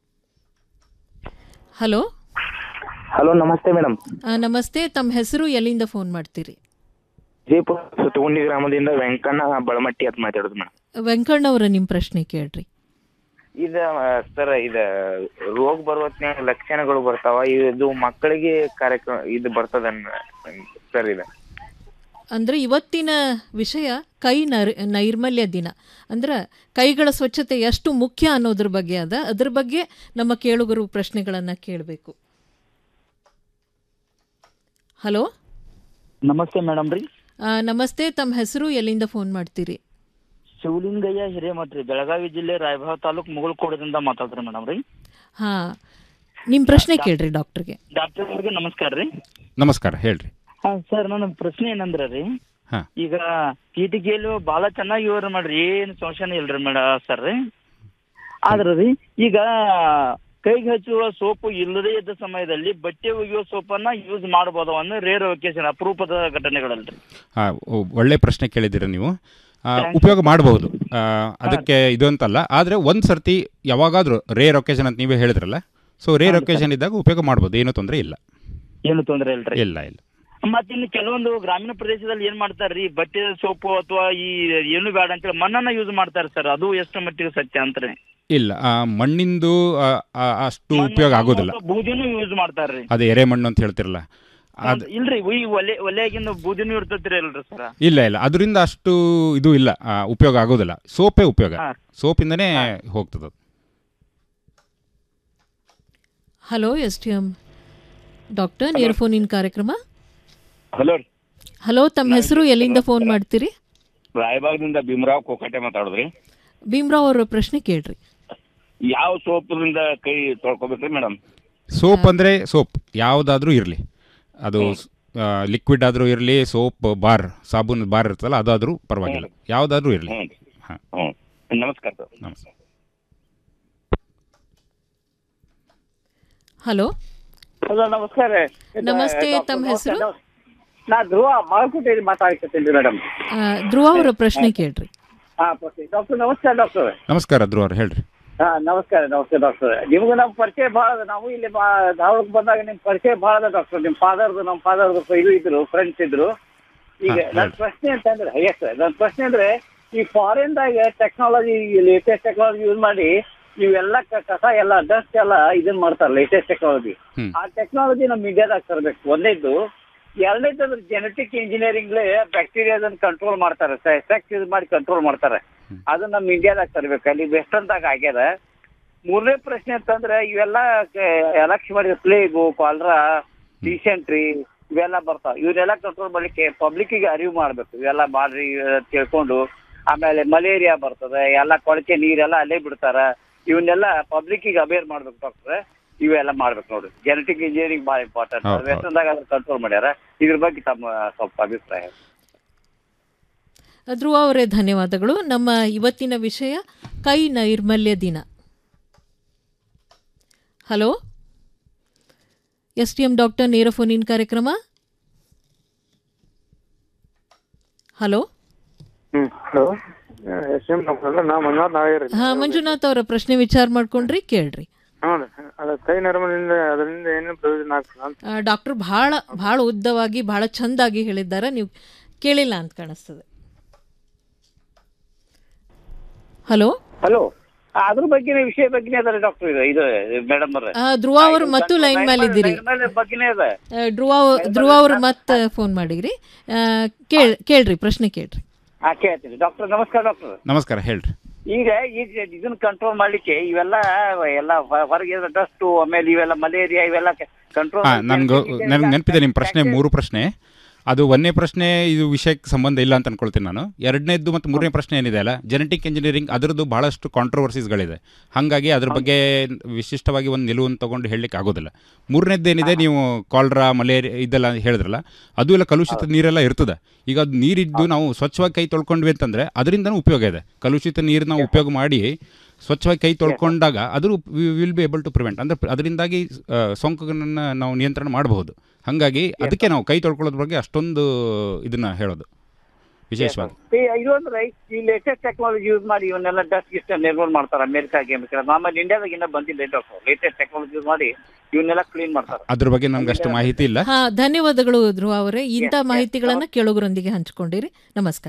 ಹಲೋ ಹಲೋ ನಮಸ್ತೆ ಮೇಡಮ್ ಆ, ನಮಸ್ತೆ ತಮ್ಮ ಹೆಸರು ಎಲ್ಲಿಂದ ಫೋನ್ ಮಾಡ್ತೀರಿ ಜೈಪುರ ಸುತ್ತಗುಂಡಿ ಗ್ರಾಮದಿಂದ ವೆಂಕಣ್ಣ ಬಳಮಟ್ಟಿ ಅಂತ ಮಾತಾಡೋದು ಮೇಡಮ್ ವೆಂಕಣ್ಣವ್ರ ನಿಮ್ಮ ಪ್ರಶ್ನೆ ಕೇಳ್ರಿ ಇದ ಸರ್ ಇದ ರೋಗ ಬರುವತ್ನ್ಯಾಗ ಲಕ್ಷಣಗಳು ಬರ್ತಾವ ಇದು ಮಕ್ಕಳಿಗೆ ಕಾರ್ಯಕ್ರಮ ಇದು ಬರ್ತದ ಸರ್ ಇದು ಅಂದ್ರೆ ಇವತ್ತಿನ ವಿಷಯ ಕೈ ನರ್ ನೈರ್ಮಲ್ಯ ದಿನ ಅಂದ್ರೆ ಕೈಗಳ ಸ್ವಚ್ಛತೆ ಎಷ್ಟು ಮುಖ್ಯ ಅನ್ನೋದ್ರ ಬಗ್ಗೆ ಅದ ಅದ್ರ ಬಗ್ಗೆ ನಮ್ಮ ಕೇಳುಗರು ಪ್ರಶ್ನೆಗಳನ್ನು ಕೇಳಬೇಕು ಹಲೋ ನಮಸ್ತೆ ಮೇಡಮ್ ರೀ ಆ, ನಮಸ್ತೆ ತಮ್ಮ ಹೆಸರು ಎಲ್ಲಿಂದ ಫೋನ್ ಮಾಡ್ತೀರಿ ಶಿವಲಿಂಗಯ್ಯ ಹಿರೇಮಠ್ ರೀ ಬೆಳಗಾವಿ ಜಿಲ್ಲೆ ರಾಯಭಾಗ ತಾಲೂಕ್ ಮುಗುಳ್ಕೋಡದಿಂದ ಮಾತಾಡ್ರಿ ಮೇಡಮ್ ರೀ ಹಾ ನಿಮ್ಮ ಪ್ರಶ್ನೆ ಕೇಳ್ರಿ ಡಾಕ್ಟರ್ಗೆ ಡಾಕ್ಟರ್ ಅವ್ರಿಗೆ ನಮಸ್ಕಾರ ರೀ ನಮಸ್ಕಾರ ಹೇಳ್ರಿ ಹಾ ಸರ್ ನನ್ನ ಪ್ರಶ್ನೆ ಏನಂದ್ರ ರೀ ಹಾ. ಈಗ ಕೀಟಿಕೆಯಲ್ಲಿ ಬಹಳ ಚೆನ್ನಾಗಿ ವಿವರ ಮಾಡ್ರಿ ಏನು ಸಂಶಯನೇ ಇಲ್ರಿ ಮೇಡ ಸರ್ ರೀ ಆದ್ರ ರೀ ಈಗ ಕೈಗೆ ಹಚ್ಚುವ ಸೋಪು ಇಲ್ಲದೇ ಇದ್ದ ಸಮಯದಲ್ಲಿ ಬಟ್ಟೆ ಒಗೆಯುವ ಸೋಪನ್ನ ಯೂಸ್ ಮಾಡಬಹುದು ಅನ್ನೋ ರೇರ್ ಒಕೇಶನ್ ಅಪರೂಪದ ಘಟನೆಗಳಲ್ರಿ ಆ, ಒ- ಒಳ್ಳೆ ಪ್ರಶ್ನೆ ಕೇಳಿದ್ದೀರ ನೀವು ಆ, ಉಪಯೋಗ ಮಾಡಬಹುದು ಆ, ಅದಕ್ಕೆ ಇದು ಅಂತಲ್ಲ ಆದರೆ ಒಂದು ಸರ್ತಿ ಯಾವಾಗಾದರೂ ರೇರ್ ಒಕೇಶನ್ ಅಂತ ನೀವೇ ಹೇಳಿದ್ರಲ್ಲ ಸೊ ರೇರ್ ಒಕೇಶನ್ ಇದ್ದಾಗ ಉಪಯೋಗ ಮಾಡ್ಬೋದು ಏನೂ ತೊಂದರೆ ಇಲ್ಲ ಏನು ತೊಂದರೆ ಇಲ್ರಿ ಇಲ್ಲ ಇಲ್ಲ ಮತ್ತೆ ಇನ್ನು ಕೆಲವೊಂದು ಗ್ರಾಮೀಣ ಪ್ರದೇಶದಲ್ಲಿ ಏನ್ ಮಾಡ್ತಾರ್ರಿ ಬಟ್ಟೆ ಸೋಪು ಅಥವಾ ಈ ಏನು ಬೇಡ ಅಂತೇಳಿ ಮಣ್ಣನ್ನ ಯೂಸ್ ಮಾಡ್ತಾರೆ ಸರ್ ಅದು ಎಷ್ಟು ಮಟ್ಟಿಗೆ ಸತ್ಯ ಅಂತಾರೆ ಇಲ್ಲ ಆ, ಮಣ್ಣಿಂದು ಆ, ಆ, ಅಷ್ಟು ಉಪಯೋಗ ಆಗೋದಿಲ್ಲ ಬೂದಿನೂ ಯೂಸ್ ಮಾಡ್ತಾರ್ರಿ ಅದು ಎರೆ ಮಣ್ಣು ಅಂತ ಹೇಳ್ತಿರಲ್ಲ ಅದು ಇಲ್ರಿ ಈ ಒಲೆ ಒಲೆಯಾಗಿಂದ ಬೂದಿನೂ ಇರ್ತೈತ್ರಿ ಅಲ್ರಿ ಸರ್ ಇಲ್ಲ ಇಲ್ಲ ಅದರಿಂದ ಅಷ್ಟು ಇದು ಇಲ್ಲ ಆ, ಉಪಯೋಗ ಆಗೋದಿಲ್ಲ ಸೋಪೇ ಉಪಯೋಗ ಸೋಪಿಂದನೇ ಹೋಗ್ತದೆ ಅದು. Hello S T M doctor ನೇರ ಫೋನ್ ಇನ್ ಕಾರ್ಯಕ್ರಮ ಹಲೋ ಹಲೋ ತಮ್ಮ ಹೆಸರು ಎಲ್ಲಿಂದ ಫೋನ್ ಮಾಡ್ತೀರಿ ರಾಯಬಾಗದಿಂದ ಭೀಮರಾವ್ ಕೋಕಟೆ ಮಾತಾಡೋದ್ರಿ ಭೀಮ್ರಾವ್ ಅವರ ಪ್ರಶ್ನೆ ಕೇಳ್ರಿ ಯಾವ ಸೋಪದಿಂದ ಕೈ ತೊಳ್ಕೊಬೇಕ್ರಿ ಮೇಡಮ್ ಸೋಪ್ ಅಂದರೆ ಸೋಪ್ ಯಾವುದಾದ್ರೂ ಇರಲಿ ಅದು ಲಿಕ್ವಿಡ್ ಆದರೂ ಇರಲಿ ಸೋಪ್ ಬಾರ್ ಸಾಬೂನ್ ಬಾರ್ ಇರ್ತಲ್ಲ ಅದಾದರೂ ಪರವಾಗಿಲ್ಲ ಯಾವುದಾದ್ರೂ ಇರಲಿ ಹಾಂ ಹ್ಞೂ ನಮಸ್ಕಾರ ಸರ್ ನಮಸ್ಕಾರ ಹಲೋ ಹಲೋ ನಮಸ್ಕಾರ ನಮಸ್ತೆ, ತಮ್ಮ ಹೆಸರು? ನಾ ಧ್ರುವ ಮಾಲ್ಕೋಟೆಯಲ್ಲಿ ಮಾತಾಡ್ಕತ್ತೀನಿ ಮೇಡಮ್ ಆ, ಧ್ರುವ ಅವರ ಪ್ರಶ್ನೆ ಕೇಳ್ರಿ ಹಾ ಡಾಕ್ಟರ್ ನಮಸ್ಕಾರ ಡಾಕ್ಟರ್ ನಮಸ್ಕಾರ ಧ್ರುವರ್ ಹೇಳ್ರಿ ಹಾ ನಮಸ್ಕಾರ ನಮಸ್ತೆ ಡಾಕ್ಟರ್ ನಿಮ್ಗೆ ನಮ್ಮ ಪರಿಚಯ ಭಾಳ ಅದ ನಾವು ಇಲ್ಲಿ ಬಾ- ಧಾರವಾಡಕ್ಕೆ ಬಂದಾಗ ನಿಮ್ ಪರಿಚಯ ಭಾಳ ಅದ ಡಾಕ್ಟರ್ ನಿಮ್ ಫಾದರ್ದು ನಮ್ಮ ಫಾದರ್ದು ಇದು ಇದ್ರು ಫ್ರೆಂಡ್ಸ್ ಇದ್ರು ಈಗ ಹಾ, ನನ್ನ ಹೇಳ್ರಿ. ಪ್ರಶ್ನೆ ಅಂತಂದ್ರೆ ಎಸ್ ನನ್ನ ಪ್ರಶ್ನೆ ಅಂದ್ರೆ ಈ ಫಾರಿನ್ದಾಗ ಟೆಕ್ನಾಲಜಿ ಲೇಟೆಸ್ಟ್ ಟೆಕ್ನಾಲಜಿ ಯೂಸ್ ಮಾಡಿ ಇವೆಲ್ಲ ಕ- ಕಸ ಎಲ್ಲ ಡಸ್ಟ್ ಎಲ್ಲ ಇದನ್ನ ಮಾಡ್ತಾರೆ ಲೇಟೆಸ್ಟ್ ಟೆಕ್ನಾಲಜಿ ಹ್ಮ್. ಆ ಟೆಕ್ನಾಲಜಿ ನಮ್ಮ ಇಂಡಿಯಾದಾಗ ತರಬೇಕು ಒಂದೇದ್ದು ಎರಡನೇದು ಅಂದ್ರೆ ಜೆನೆಟಿಕ್ ಇಂಜಿನಿಯರಿಂಗ್ ಬ್ಯಾಕ್ಟೀರಿಯಾದನ್ನ ಕಂಟ್ರೋಲ್ ಮಾಡ್ತಾರೆ ಸೆಕ್ಸ್ ಯೂಸ್ ಮಾಡಿ ಕಂಟ್ರೋಲ್ ಮಾಡ್ತಾರೆ ಅದು ನಮ್ಮ ಇಂಡಿಯಾದಾಗ ತರಬೇಕು ಅಲ್ಲಿ ವೆಸ್ಟರ್ನ್ದಾಗ ಆಗ್ಯದ ಮೂರನೇ ಪ್ರಶ್ನೆ ಅಂತಂದ್ರೆ ಇವೆಲ್ಲ ಎಲಕ್ಷ ಮಾಡಿದ ಪ್ಲೇಗು ಕಾಲ್ರಾ ಡಿಸೆಂಟ್ರಿ ಇವೆಲ್ಲ ಬರ್ತಾವ ಇವನ್ನೆಲ್ಲ ಕಂಟ್ರೋಲ್ ಮಾಡ್ಲಿಕ್ಕೆ ಪಬ್ಲಿಕ್ಕಿಗೆ ಅರಿವು ಮಾಡ್ಬೇಕು ಇವೆಲ್ಲ ಮಾಡ್ರಿ ಇವೆಲ್ಲ ತಿಳ್ಕೊಂಡು ಆಮೇಲೆ ಮಲೇರಿಯಾ ಬರ್ತದೆ ಎಲ್ಲ ಕೊಳಚೆ ನೀರೆಲ್ಲ ಅಲ್ಲೇ ಬಿಡ್ತಾರ ಇವನ್ನೆಲ್ಲ ಪಬ್ಲಿಕ್ಕಿಗೆ ಅವೇರ್ ಮಾಡ್ಬೇಕು ಡಾಕ್ಟ್ರೆ ಇವೆಲ್ಲ ಮಾಡ್ಬೇಕು ನೋಡ್ರಿ ಜೆನೆಟಿಕ್ ಇಂಜಿನಿಯರಿಂಗ್ ಭಾಳ ಇಂಪಾರ್ಟೆಂಟ್ ಹೌದ್ ಹೌದ್. ವೆಸ್ಟರ್ನ್ದಾಗ ಅದ್ರ ಕಂಟ್ರೋಲ್ ಮಾಡ್ಯಾರ ಇದ್ರ ಬಗ್ಗೆ ತಮ್ಮ ಸ್ವಲ್ಪ ಅಭಿಪ್ರಾಯ ಧ್ರುವ ಅವರೇ ಧನ್ಯವಾದಗಳು ನಮ್ಮ ಇವತ್ತಿನ ವಿಷಯ ಕೈ ನೈರ್ಮಲ್ಯ ದಿನ hello S T M doctor ನೇರ ಫೋನ್ ಇನ್ ಕಾರ್ಯಕ್ರಮ hello hmm hello S M doctor ನಾ ಮಂಜುನಾಥ್ ನಾಳೆ ಹಾ ಮಂಜುನಾಥ್ ಅವರ ಪ್ರಶ್ನೆ ವಿಚಾರ ಮಾಡ್ಕೊಂಡ್ರಿ ಕೇಳ್ರಿ ಹೌದು ಅದ ಕೈ ನರಮದಿಂದ ಅದರಿಂದ ಏನು ಪ್ರಯೋಜನ ಆಗ್ತದೆ ಅಂತ ಡಾಕ್ಟರ್ ಭಾಳ ಭಾಳ ಉದ್ದವಾಗಿ ಭಾಳ ಚಂದಾಗಿ ಹೇಳಿದ್ದಾರೆ ನೀವು ಕೇಳಿಲ್ಲ ಅಂತ ಕಾಣಿಸ್ತದೆ ಹಲೋ ಹಲೋ ಅದ್ರ ಬಗ್ಗೆ ವಿಷಯ ಬಗ್ಗೆನೇ ಅದ ಡಾಕ್ಟರ್ ಇದು ಇದು ಮೇಡಮ್ ಅವ್ರ ಆ, ಧ್ರುವ ಅವರು ಮತ್ತು ಲೈನ್ ಮೇಲೆ ಇದ್ದೀರಿ ಬಗ್ಗೆನೇ ಅದ ಆ, ಧ್ರುವ ಧ್ರುವ ಅವರು ಮತ್ತೆ ಫೋನ್ ಮಾಡಿರಿ ಆ, ಕೇಳ್ ಕೇಳ್ರಿ ಪ್ರಶ್ನೆ ಕೇಳ್ರಿ ಹಾ ಕೇಳ್ತೀನಿ ಡಾಕ್ಟರ್ ನಮಸ್ಕಾರ ಡಾಕ್ಟರ್ ನಮಸ್ಕಾರ ಹೇಳ್ರಿ ಈಗ ಈಗ ಇದನ್ನ ಕಂಟ್ರೋಲ್ ಮಾಡ್ಲಿಕ್ಕೆ ಇವೆಲ್ಲ ಎಲ್ಲ ಹೊ- ಹೊರಗೆ ಡಸ್ಟ್ ಆಮೇಲೆ ಇವೆಲ್ಲ ಮಲೇರಿಯಾ ಇವೆಲ್ಲ ಕಂಟ್ರೋಲ್ ಹಾ ನನ್ಗೆ ನನ್ಗೆ ನೆನಪಿದೆ ನಿಮ್ಮ ಪ್ರಶ್ನೆ ಮೂರು ಪ್ರಶ್ನೆ ಅದು ಒಂದನೇ ಪ್ರಶ್ನೆ ಇದು ವಿಷಯಕ್ಕೆ ಸಂಬಂಧ ಇಲ್ಲ ಅಂತ ಅನ್ಕೊಳ್ತೀನಿ ನಾನು ಎರಡನೇದ್ದು ಮತ್ತು ಮೂರನೇ ಪ್ರಶ್ನೆ ಏನಿದೆ ಅಲ್ಲ ಜೆನೆಟಿಕ್ ಇಂಜಿನಿಯರಿಂಗ್ ಅದರದ್ದು ಬಹಳಷ್ಟು ಕಾಂಟ್ರವರ್ಸೀಸ್ಗಳಿದೆ ಹಾಗಾಗಿ ಅದ್ರ ಬಗ್ಗೆ ವಿಶಿಷ್ಟವಾಗಿ ಒಂದು ನಿಲುವನ್ನು ತಗೊಂಡು ಹೇಳಲಿಕ್ಕೆ ಆಗೋದಿಲ್ಲ ಮೂರನೇದ್ದು ಏನಿದೆ ನೀವು ಕಾಲ್ರಾ ಮಲೇರಿಯಾ ಇದೆಲ್ಲ ಹೇಳಿದ್ರಲ್ಲ ಅದು ಎಲ್ಲ ಕಲುಷಿತ ನೀರೆಲ್ಲ ಇರ್ತದೆ ಈಗ ಅದು ನೀರಿದ್ದು ನಾವು ಸ್ವಚ್ಛವಾಗಿ ಕೈ ತೊಳ್ಕೊಂಡ್ವಿ ಅಂತಂದ್ರೆ ಅದರಿಂದನೂ ಉಪಯೋಗ ಇದೆ ಕಲುಷಿತ ನೀರನ್ನ ಉಪಯೋಗ ಮಾಡಿ ಸ್ವಚ್ಛವಾಗಿ ಕೈ ತೊಳ್ಕೊಂಡಾಗ ಅದು will be able to prevent ಅಂದ್ರೆ ಅದರಿಂದಾಗಿ ಆ, ಸೋಂಕುಗಳನ್ನ ನಾವು ನಿಯಂತ್ರಣ ಮಾಡಬಹುದು ಹಾಗಾಗಿ ಅದಕ್ಕೆ ನಾವು ಕೈ ತೊಳ್ಕೊಳ್ಳೋದ್ರ ಬಗ್ಗೆ ಅಷ್ಟೊಂದು ಇದನ್ನ ಹೇಳೋದು ವಿಶೇಷವಾಗಿ ಇದು ಅಂದ್ರೆ ಈ ಲೇಟೆಸ್ಟ್ ಟೆಕ್ನಾಲಜಿ ಯೂಸ್ ಮಾಡಿ ಇವನ್ನೆಲ್ಲ ಡಸ್ಟ್ ಗಿಸ್ಟ್ ನಿರ್ಮೂಲ ಮಾಡ್ತಾರೆ ಅಮೆರಿಕಾಗೆ ನಮ್ಮಲ್ಲಿ ಇಂಡಿಯಾದಾಗ ಇನ್ನೂ ಬಂದಿಲ್ಲ ಡಾಕ್ಟರ್ ಲೇಟೆಸ್ಟ್ ಟೆಕ್ನಾಲಜಿ ಯೂಸ್ ಮಾಡಿ ಇವನ್ನೆಲ್ಲ ಕ್ಲೀನ್ ಮಾಡ್ತಾರೆ ಅದ್ರ ಬಗ್ಗೆ ನಮ್ಗೆ ಅಷ್ಟು ಮಾಹಿತಿ ಇಲ್ಲ ಹಾ ಧನ್ಯವಾದಗಳು ಧ್ರುವ ಅವರೇ ಇಂಥ ಮಾಹಿತಿಗಳನ್ನ ಕೇಳುಗರೊಂದಿಗೆ ಹಂಚಿಕೊಂಡಿರಿ ನಮಸ್ಕಾರ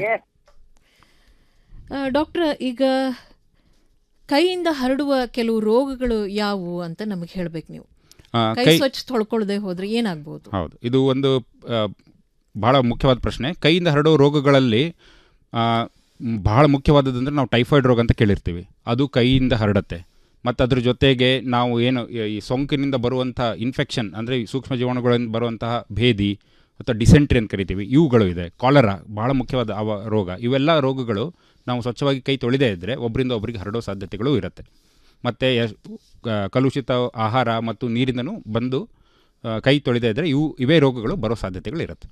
ಆ, ಡಾಕ್ಟ್ರ ಈಗ ಕೈಯಿಂದ ಹರಡುವ ಕೆಲವು ರೋಗಗಳು ಯಾವುವು ಅಂತ ನಮಗೆ ಹೇಳ್ಬೇಕು ನೀವು ಆ, ಕೈ ಕೈ- ಸ್ವಚ್ಛ ತೊಳ್ಕೊಳ್ಳದೆ ಹೋದ್ರೆ ಏನಾಗ್ಬೋದು ಹೌದು ಇದು ಒಂದು ಆ, ಬಹಳ ಮುಖ್ಯವಾದ ಪ್ರಶ್ನೆ ಕೈಯಿಂದ ಹರಡೋ ರೋಗಗಳಲ್ಲಿ ಆ, ಮ್, ಬಹಳ ಮುಖ್ಯವಾದದಂದ್ರೆ ನಾವು ಟೈಫಾಯ್ಡ್ ರೋಗ ಅಂತ ಕೇಳಿರ್ತೀವಿ ಅದು ಕೈಯಿಂದ ಹರಡುತ್ತೆ ಮತ್ತು ಅದ್ರ ಜೊತೆಗೆ ನಾವು ಏನು ಈ- ಈ ಸೋಂಕಿನಿಂದ ಬರುವಂಥ ಇನ್ಫೆಕ್ಷನ್ ಅಂದರೆ ಸೂಕ್ಷ್ಮ ಜೀವಾಣುಗಳಿಂದ ಬರುವಂತಹ ಭೇದಿ ಅಥವಾ ಡಿಸೆಂಟ್ರಿ ಅಂತ ಕರಿತೀವಿ ಇವುಗಳು ಇದೆ ಕಾಲರಾ ಬಹಳ ಮುಖ್ಯವಾದ ಅವ ರೋಗ ಇವೆಲ್ಲ ರೋಗಗಳು ನಾವು ಸ್ವಚ್ಛವಾಗಿ ಕೈ ತೊಳೆದೇ ಇದ್ದರೆ ಒಬ್ಬರಿಂದ ಒಬ್ಬರಿಗೆ ಹರಡೋ ಸಾಧ್ಯತೆಗಳು ಇರುತ್ತೆ ಮತ್ತು ಕಲುಷಿತ ಆಹಾರ ಮತ್ತು ನೀರಿಂದನೂ ಬಂದು ಆ, ಕೈ ತೊಳೆದೇ ಇದ್ದರೆ ಇವು ಇವೇ ರೋಗಗಳು ಬರೋ ಸಾಧ್ಯತೆಗಳು ಇರುತ್ತೆ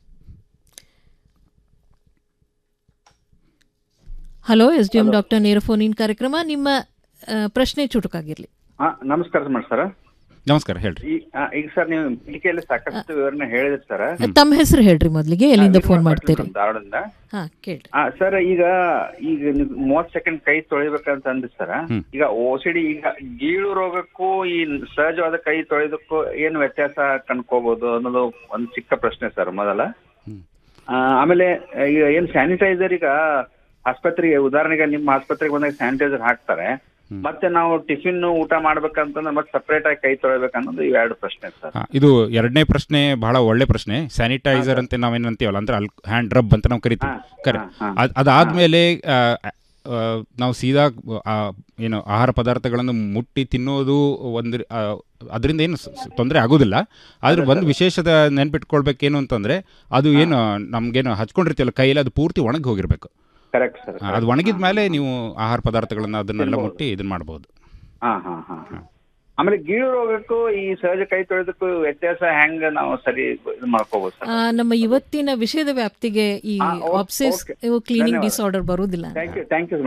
hello S D M doctor ನೇರ ಫೋನ್ ಇನ್ ಕಾರ್ಯಕ್ರಮ ನಿಮ್ಮ ಆ, ಪ್ರಶ್ನೆ ಚುಟುಕಾಗಿರ್ಲಿ ಹಾ ನಮಸ್ಕಾರ ಮೇಡಮ್ ಸರ್ ನಮಸ್ಕಾರ ಹೇಳ್ರಿ ಈಗ ಸರ್ ನೀವು ಪತ್ರಿಕೆಯಲ್ಲಿ ಸಾಕಷ್ಟು ವಿವರಣೆ ಹೇಳಿದ್ರಿ ಸರ್ ತಮ್ಮ ಹೆಸರು ಹೇಳ್ರಿ ಮೊದಲಿಗೆ ಎಲ್ಲಿಂದ ಫೋನ್ ಮಾಡ್ತೀರಿ ಧಾರವಾಡದಿಂದ ಹಾ ಕೇಳ್ರಿ ಆ, ಸರ್ ಈಗ ಈಗ ನೀವು ಮೂವತ್ ಸೆಕೆಂಡ್ ಕೈ ತೊಳಿಬೇಕಂತ ಅಂದ್ರಿ ಸರ್ ಈಗ ಓಸಿಡಿ ಈಗ ಗೀಳು ರೋಗಕ್ಕೂ ಈ ಸಹಜವಾದ ಕೈ ತೊಳೆದಕ್ಕೂ ಏನು ವ್ಯತ್ಯಾಸ ಕಂಡ್ಕೋಬಹುದು ಅನ್ನೋದು ಒಂದು ಚಿಕ್ಕ ಪ್ರಶ್ನೆ ಸರ್ ಮೊದಲ ಆ, ಆಮೇಲೆ ಈಗ ಏನ್ ಸ್ಯಾನಿಟೈಸರ್ ಈಗ ಆಸ್ಪತ್ರೆಗೆ ಉದಾಹರಣೆಗೆ ನಿಮ್ಮ ಆಸ್ಪತ್ರೆಗೆ ಬಂದಾಗ ಸ್ಯಾನಿಟೈಸರ್ ಹಾಕ್ತಾರೆ ಮತ್ತೆ ನಾವು ಟಿಫಿನ್ ಊಟ ಮಾಡ್ಬೇಕಂತಂದ್ರೆ ಮತ್ತೆ ಸಪರೇಟ್ ಆಗಿ ಕೈ ತೊಳಿಬೇಕನ್ನೋದು ಇವೆರಡು ಪ್ರಶ್ನೆ ಸರ್ ಆ, ಇದು ಎರಡನೇ ಪ್ರಶ್ನೆ ಬಹಳ ಒಳ್ಳೆ ಪ್ರಶ್ನೆ ಸ್ಯಾನಿಟೈಸರ್ ಅಂತ ನಾವೇನು ಅಂತೀವಲ್ಲ ಅಂದ್ರೆ ಅಲ್ ಹ್ಯಾಂಡ್ ರಬ್ ಅಂತ ನಾವು ಕರಿತೀವಿ ಕರೆ ಅದ್- ಅದಾದ್ಮೇಲೆ ಆ, ಆ, ನಾವು ಸೀದಾ ಆ, ಏನು ಆಹಾರ ಪದಾರ್ಥಗಳನ್ನು ಮುಟ್ಟಿ ತಿನ್ನೋದು ಒಂದು ಅದರಿಂದ ಏನು ತೊಂದರೆ ಆಗೋದಿಲ್ಲ ಆದ್ರೆ ಒಂದು ವಿಶೇಷದ ನೆನ್ಪಿಟ್ಕೊಳ್ಬೇಕೇನು ಅಂತಂದ್ರೆ ಅದು ಏನು ನಮ್ಗೇನು ಹಚ್ಕೊಂಡಿರ್ತೀವಲ್ಲ ಕೈಯಲ್ಲಿ ಅದು ಪೂರ್ತಿ ಒಣಗಿ ಹೋಗಿರ್ಬೇಕು ಕರೆಕ್ಟ್ ಸರ್ ಆ, ಅದು ಒಣಗಿದ ಮೇಲೆ ನೀವು ಆಹಾರ ಪದಾರ್ಥಗಳನ್ನ ಅದನ್ನೆಲ್ಲ ಮುಟ್ಟಿ ಇದನ್ನ ಮಾಡಬಹುದು ಹಾ ಹಾ ಹಾ ಹಾ. ಆಮೇಲೆ ಗೀಳು ರೋಗಕ್ಕೂ ಈ ಸಹಜ ಕೈ ತೊಳೆದಕ್ಕೂ ವ್ಯತ್ಯಾಸ ಹೆಂಗ ನಾವು ಸರಿ ಇದು ಮಾಡ್ಕೋಬಹುದು ಸರ್ ಆ, ನಮ್ಮ ಇವತ್ತಿನ ವಿಷಯದ ವ್ಯಾಪ್ತಿಗೆ ಈ ಆ, ಓಕೆ, ಆಪ್ಸಿಸ್ ಓಕೆ. ಕ್ಲೀನಿಂಗ್ ಧನ್ಯವಾದ. ಡಿಸಾರ್ಡರ್ ಬರುವುದಿಲ್ಲ ಥ್ಯಾಂಕ್ ಯು ಥ್ಯಾಂಕ್ ಯು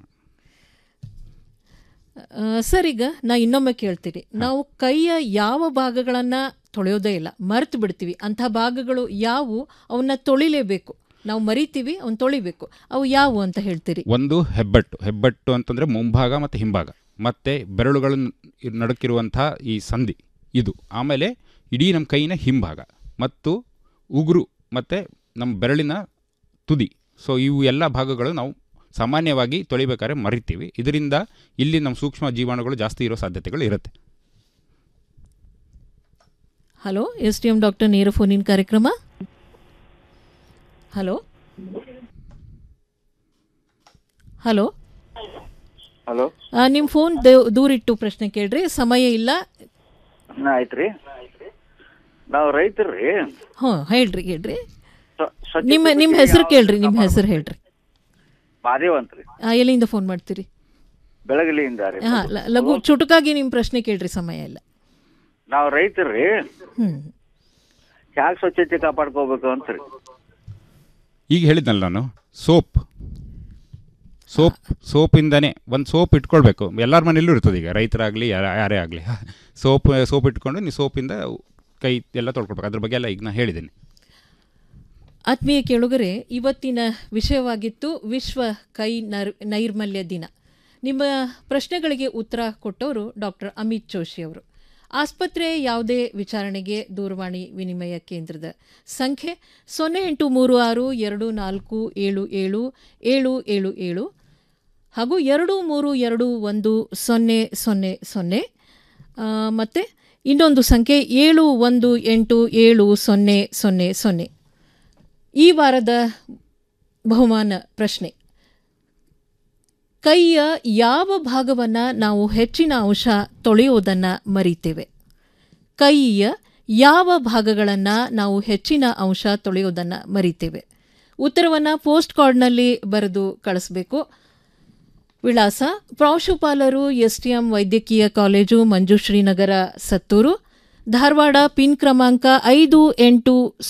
ಆ, ಸರ್ ಈಗ ನಾ ಇನ್ನೊಮ್ಮೆ ಕೇಳ್ತೀರಿ ನಾವು ಕೈಯ ಯಾವ ಭಾಗಗಳನ್ನ ತೊಳೆಯೋದೇ ಇಲ್ಲ ಮರ್ತು ಬಿಡ್ತೀವಿ ಅಂಥ ಭಾಗಗಳು ಯಾವುವು ಅವನ್ನ ತೊಳಿಲೇಬೇಕು ನಾವು ಮರಿತೀವಿ ಅವನ್ನ ತೊಳಿಬೇಕು ಅವು ಯಾವುವು ಅಂತ ಹೇಳ್ತೀರಿ ಒಂದು ಹೆಬ್ಬೆಟ್ಟು ಹೆಬ್ಬೆಟ್ಟು ಅಂತಂದ್ರೆ ಮುಂಭಾಗ ಮತ್ತು ಹಿಂಭಾಗ ಮತ್ತೆ ಬೆರಳುಗಳ ನಡುಕಿರುವಂತಹ ಈ ಸಂಧಿ ಇದು ಆಮೇಲೆ ಇಡೀ ನಮ್ಮ ಕೈಯಿನ ಹಿಂಭಾಗ ಮತ್ತು ಉಗುರು ಮತ್ತು ನಮ್ಮ ಬೆರಳಿನ ತುದಿ ಸೊ ಇವು ಎಲ್ಲ ಭಾಗಗಳು ನಾವು ಸಾಮಾನ್ಯವಾಗಿ ತೊಳಿಬೇಕಾದ್ರೆ ಮರಿತೀವಿ ಇದರಿಂದ ಇಲ್ಲಿ ನಮ್ಮ ಸೂಕ್ಷ್ಮ ಜೀವಾಣುಗಳು ಜಾಸ್ತಿ ಇರೋ ಸಾಧ್ಯತೆಗಳು ಇರುತ್ತೆ hello S T M doctor ನೇರ ಫೋನ್ ಇನ್ ಕಾರ್ಯಕ್ರಮ ಹಲೋ ಹಲೋ ಹಲೋ ನಿಮ್ಮ ಫೋನ್ ದೂರಿಟ್ಟು ಪ್ರಶ್ನೆ ಕೇಳ್ರಿ ಸಮಯ ಇಲ್ಲ ಆಯ್ತ್ರಿ ನಾವು ರೈತರ್ರಿ ಹ್ಞೂ ಹೇಳ್ರಿ ಹೇಳ್ರಿ ಸ್ವ- ಸ್ವಚ್ಛತೆ ನಿಮ್ಮ ನಿಮ್ಮ ಬಗ್ಗೆ ಹೆಸರು ಯಾವ ಕೇಳ್ರಿ ನಿಮ್ಮ ಕ್ರಮ ಹೆಸರು ಹೇಳ್ರಿ ಮಾದೇವಂತ್ರಿ ಆ, ಎಲ್ಲಿಂದ ಫೋನ್ ಮಾಡ್ತೀರಿ ಬೆಳಗಲಿಯಿಂದ ರೀ ಹಾ ಲ- ಲಘು ಚುಟುಕಾಗಿ ನಿಮ್ಮ ಪ್ರಶ್ನೆ ಕೇಳ್ರಿ ಸಮಯ ಇಲ್ಲ ನಾವು ರೈತರ್ರಿ ಹ್ಮ್ ಹ್ಯಾಕ್ ಸ್ವಚ್ಛತೆ ಕಾಪಾಡ್ಕೋಬೇಕು ಅಂತ್ರಿ ಈಗ ಹೇಳಿದ್ನಲ್ಲ ನಾನು ಸೋಪ್ ಸೋಪ್ ಸೋಪಿಂದನೇ ಒಂದು ಸೋಪ್ ಇಟ್ಕೊಳ್ಬೇಕು ಎಲ್ಲರ ಮನೆಯಲ್ಲೂ ಇರ್ತದೆ ಈಗ ರೈತರಾಗಲಿ ಯಾರೇ ಆಗಲಿ ಸೋಪ್ ಸೋಪ್ ಇಟ್ಕೊಂಡು ನೀವು ಸೋಪಿಂದ ಕೈ ಎಲ್ಲ ತೊಳ್ಕೊಳ್ಬೇಕು ಅದ್ರ ಬಗ್ಗೆ ಎಲ್ಲ ಈಗ ನಾನು ಹೇಳಿದ್ದೀನಿ ಆತ್ಮೀಯ ಕೇಳುಗರೆ ಇವತ್ತಿನ ವಿಷಯವಾಗಿತ್ತು ವಿಶ್ವ ಕೈ ನರ್ ನೈರ್ಮಲ್ಯ ದಿನ ನಿಮ್ಮ ಪ್ರಶ್ನೆಗಳಿಗೆ ಉತ್ತರ ಕೊಟ್ಟವರು ಡಾಕ್ಟರ್ ಅಮಿತ್ ಜೋಶಿ ಅವರು ಆಸ್ಪತ್ರೆ ಯಾವುದೇ ವಿಚಾರಣೆಗೆ ದೂರವಾಣಿ ವಿನಿಮಯ ಕೇಂದ್ರದ ಸಂಖ್ಯೆ ಸೊನ್ನೆ ಎಂಟು ಮೂರು ಆರು ಎರಡು ನಾಲ್ಕು ಏಳು ಏಳು ಏಳು ಏಳು ಏಳು ಹಾಗೂ ಎರಡು ಮೂರು ಎರಡು ಒಂದು ಸೊನ್ನೆ ಸೊನ್ನೆ ಸೊನ್ನೆ ಆ, ಮತ್ತೆ ಇನ್ನೊಂದು ಸಂಖ್ಯೆ ಏಳು ಒಂದು ಎಂಟು ಏಳು ಸೊನ್ನೆ ಸೊನ್ನೆ ಸೊನ್ನೆ ಈ ವಾರದ ಬಹುಮಾನ ಪ್ರಶ್ನೆ ಕೈಯ ಯಾವ ಭಾಗವನ್ನು ನಾವು ಹೆಚ್ಚಿನ ಅಂಶ ತೊಳೆಯೋದನ್ನು ಮರಿತೇವೆ ಕೈಯ ಯಾವ ಭಾಗಗಳನ್ನು ನಾವು ಹೆಚ್ಚಿನ ಅಂಶ ತೊಳೆಯೋದನ್ನು ಮರಿತೇವೆ ಉತ್ತರವನ್ನು ಪೋಸ್ಟ್ ಕಾರ್ಡ್ನಲ್ಲಿ ಬರೆದು ಕಳಿಸ್ಬೇಕು ವಿಳಾಸ ಪ್ರಾಂಶುಪಾಲರು ಎಸ್ಟಿಎಂ ವೈದ್ಯಕೀಯ ಕಾಲೇಜು ಮಂಜುಶ್ರೀನಗರ ಸತ್ತೂರು ಧಾರವಾಡ ಪಿನ್ ಕ್ರಮಾಂಕ ಐದು ಎಂಟು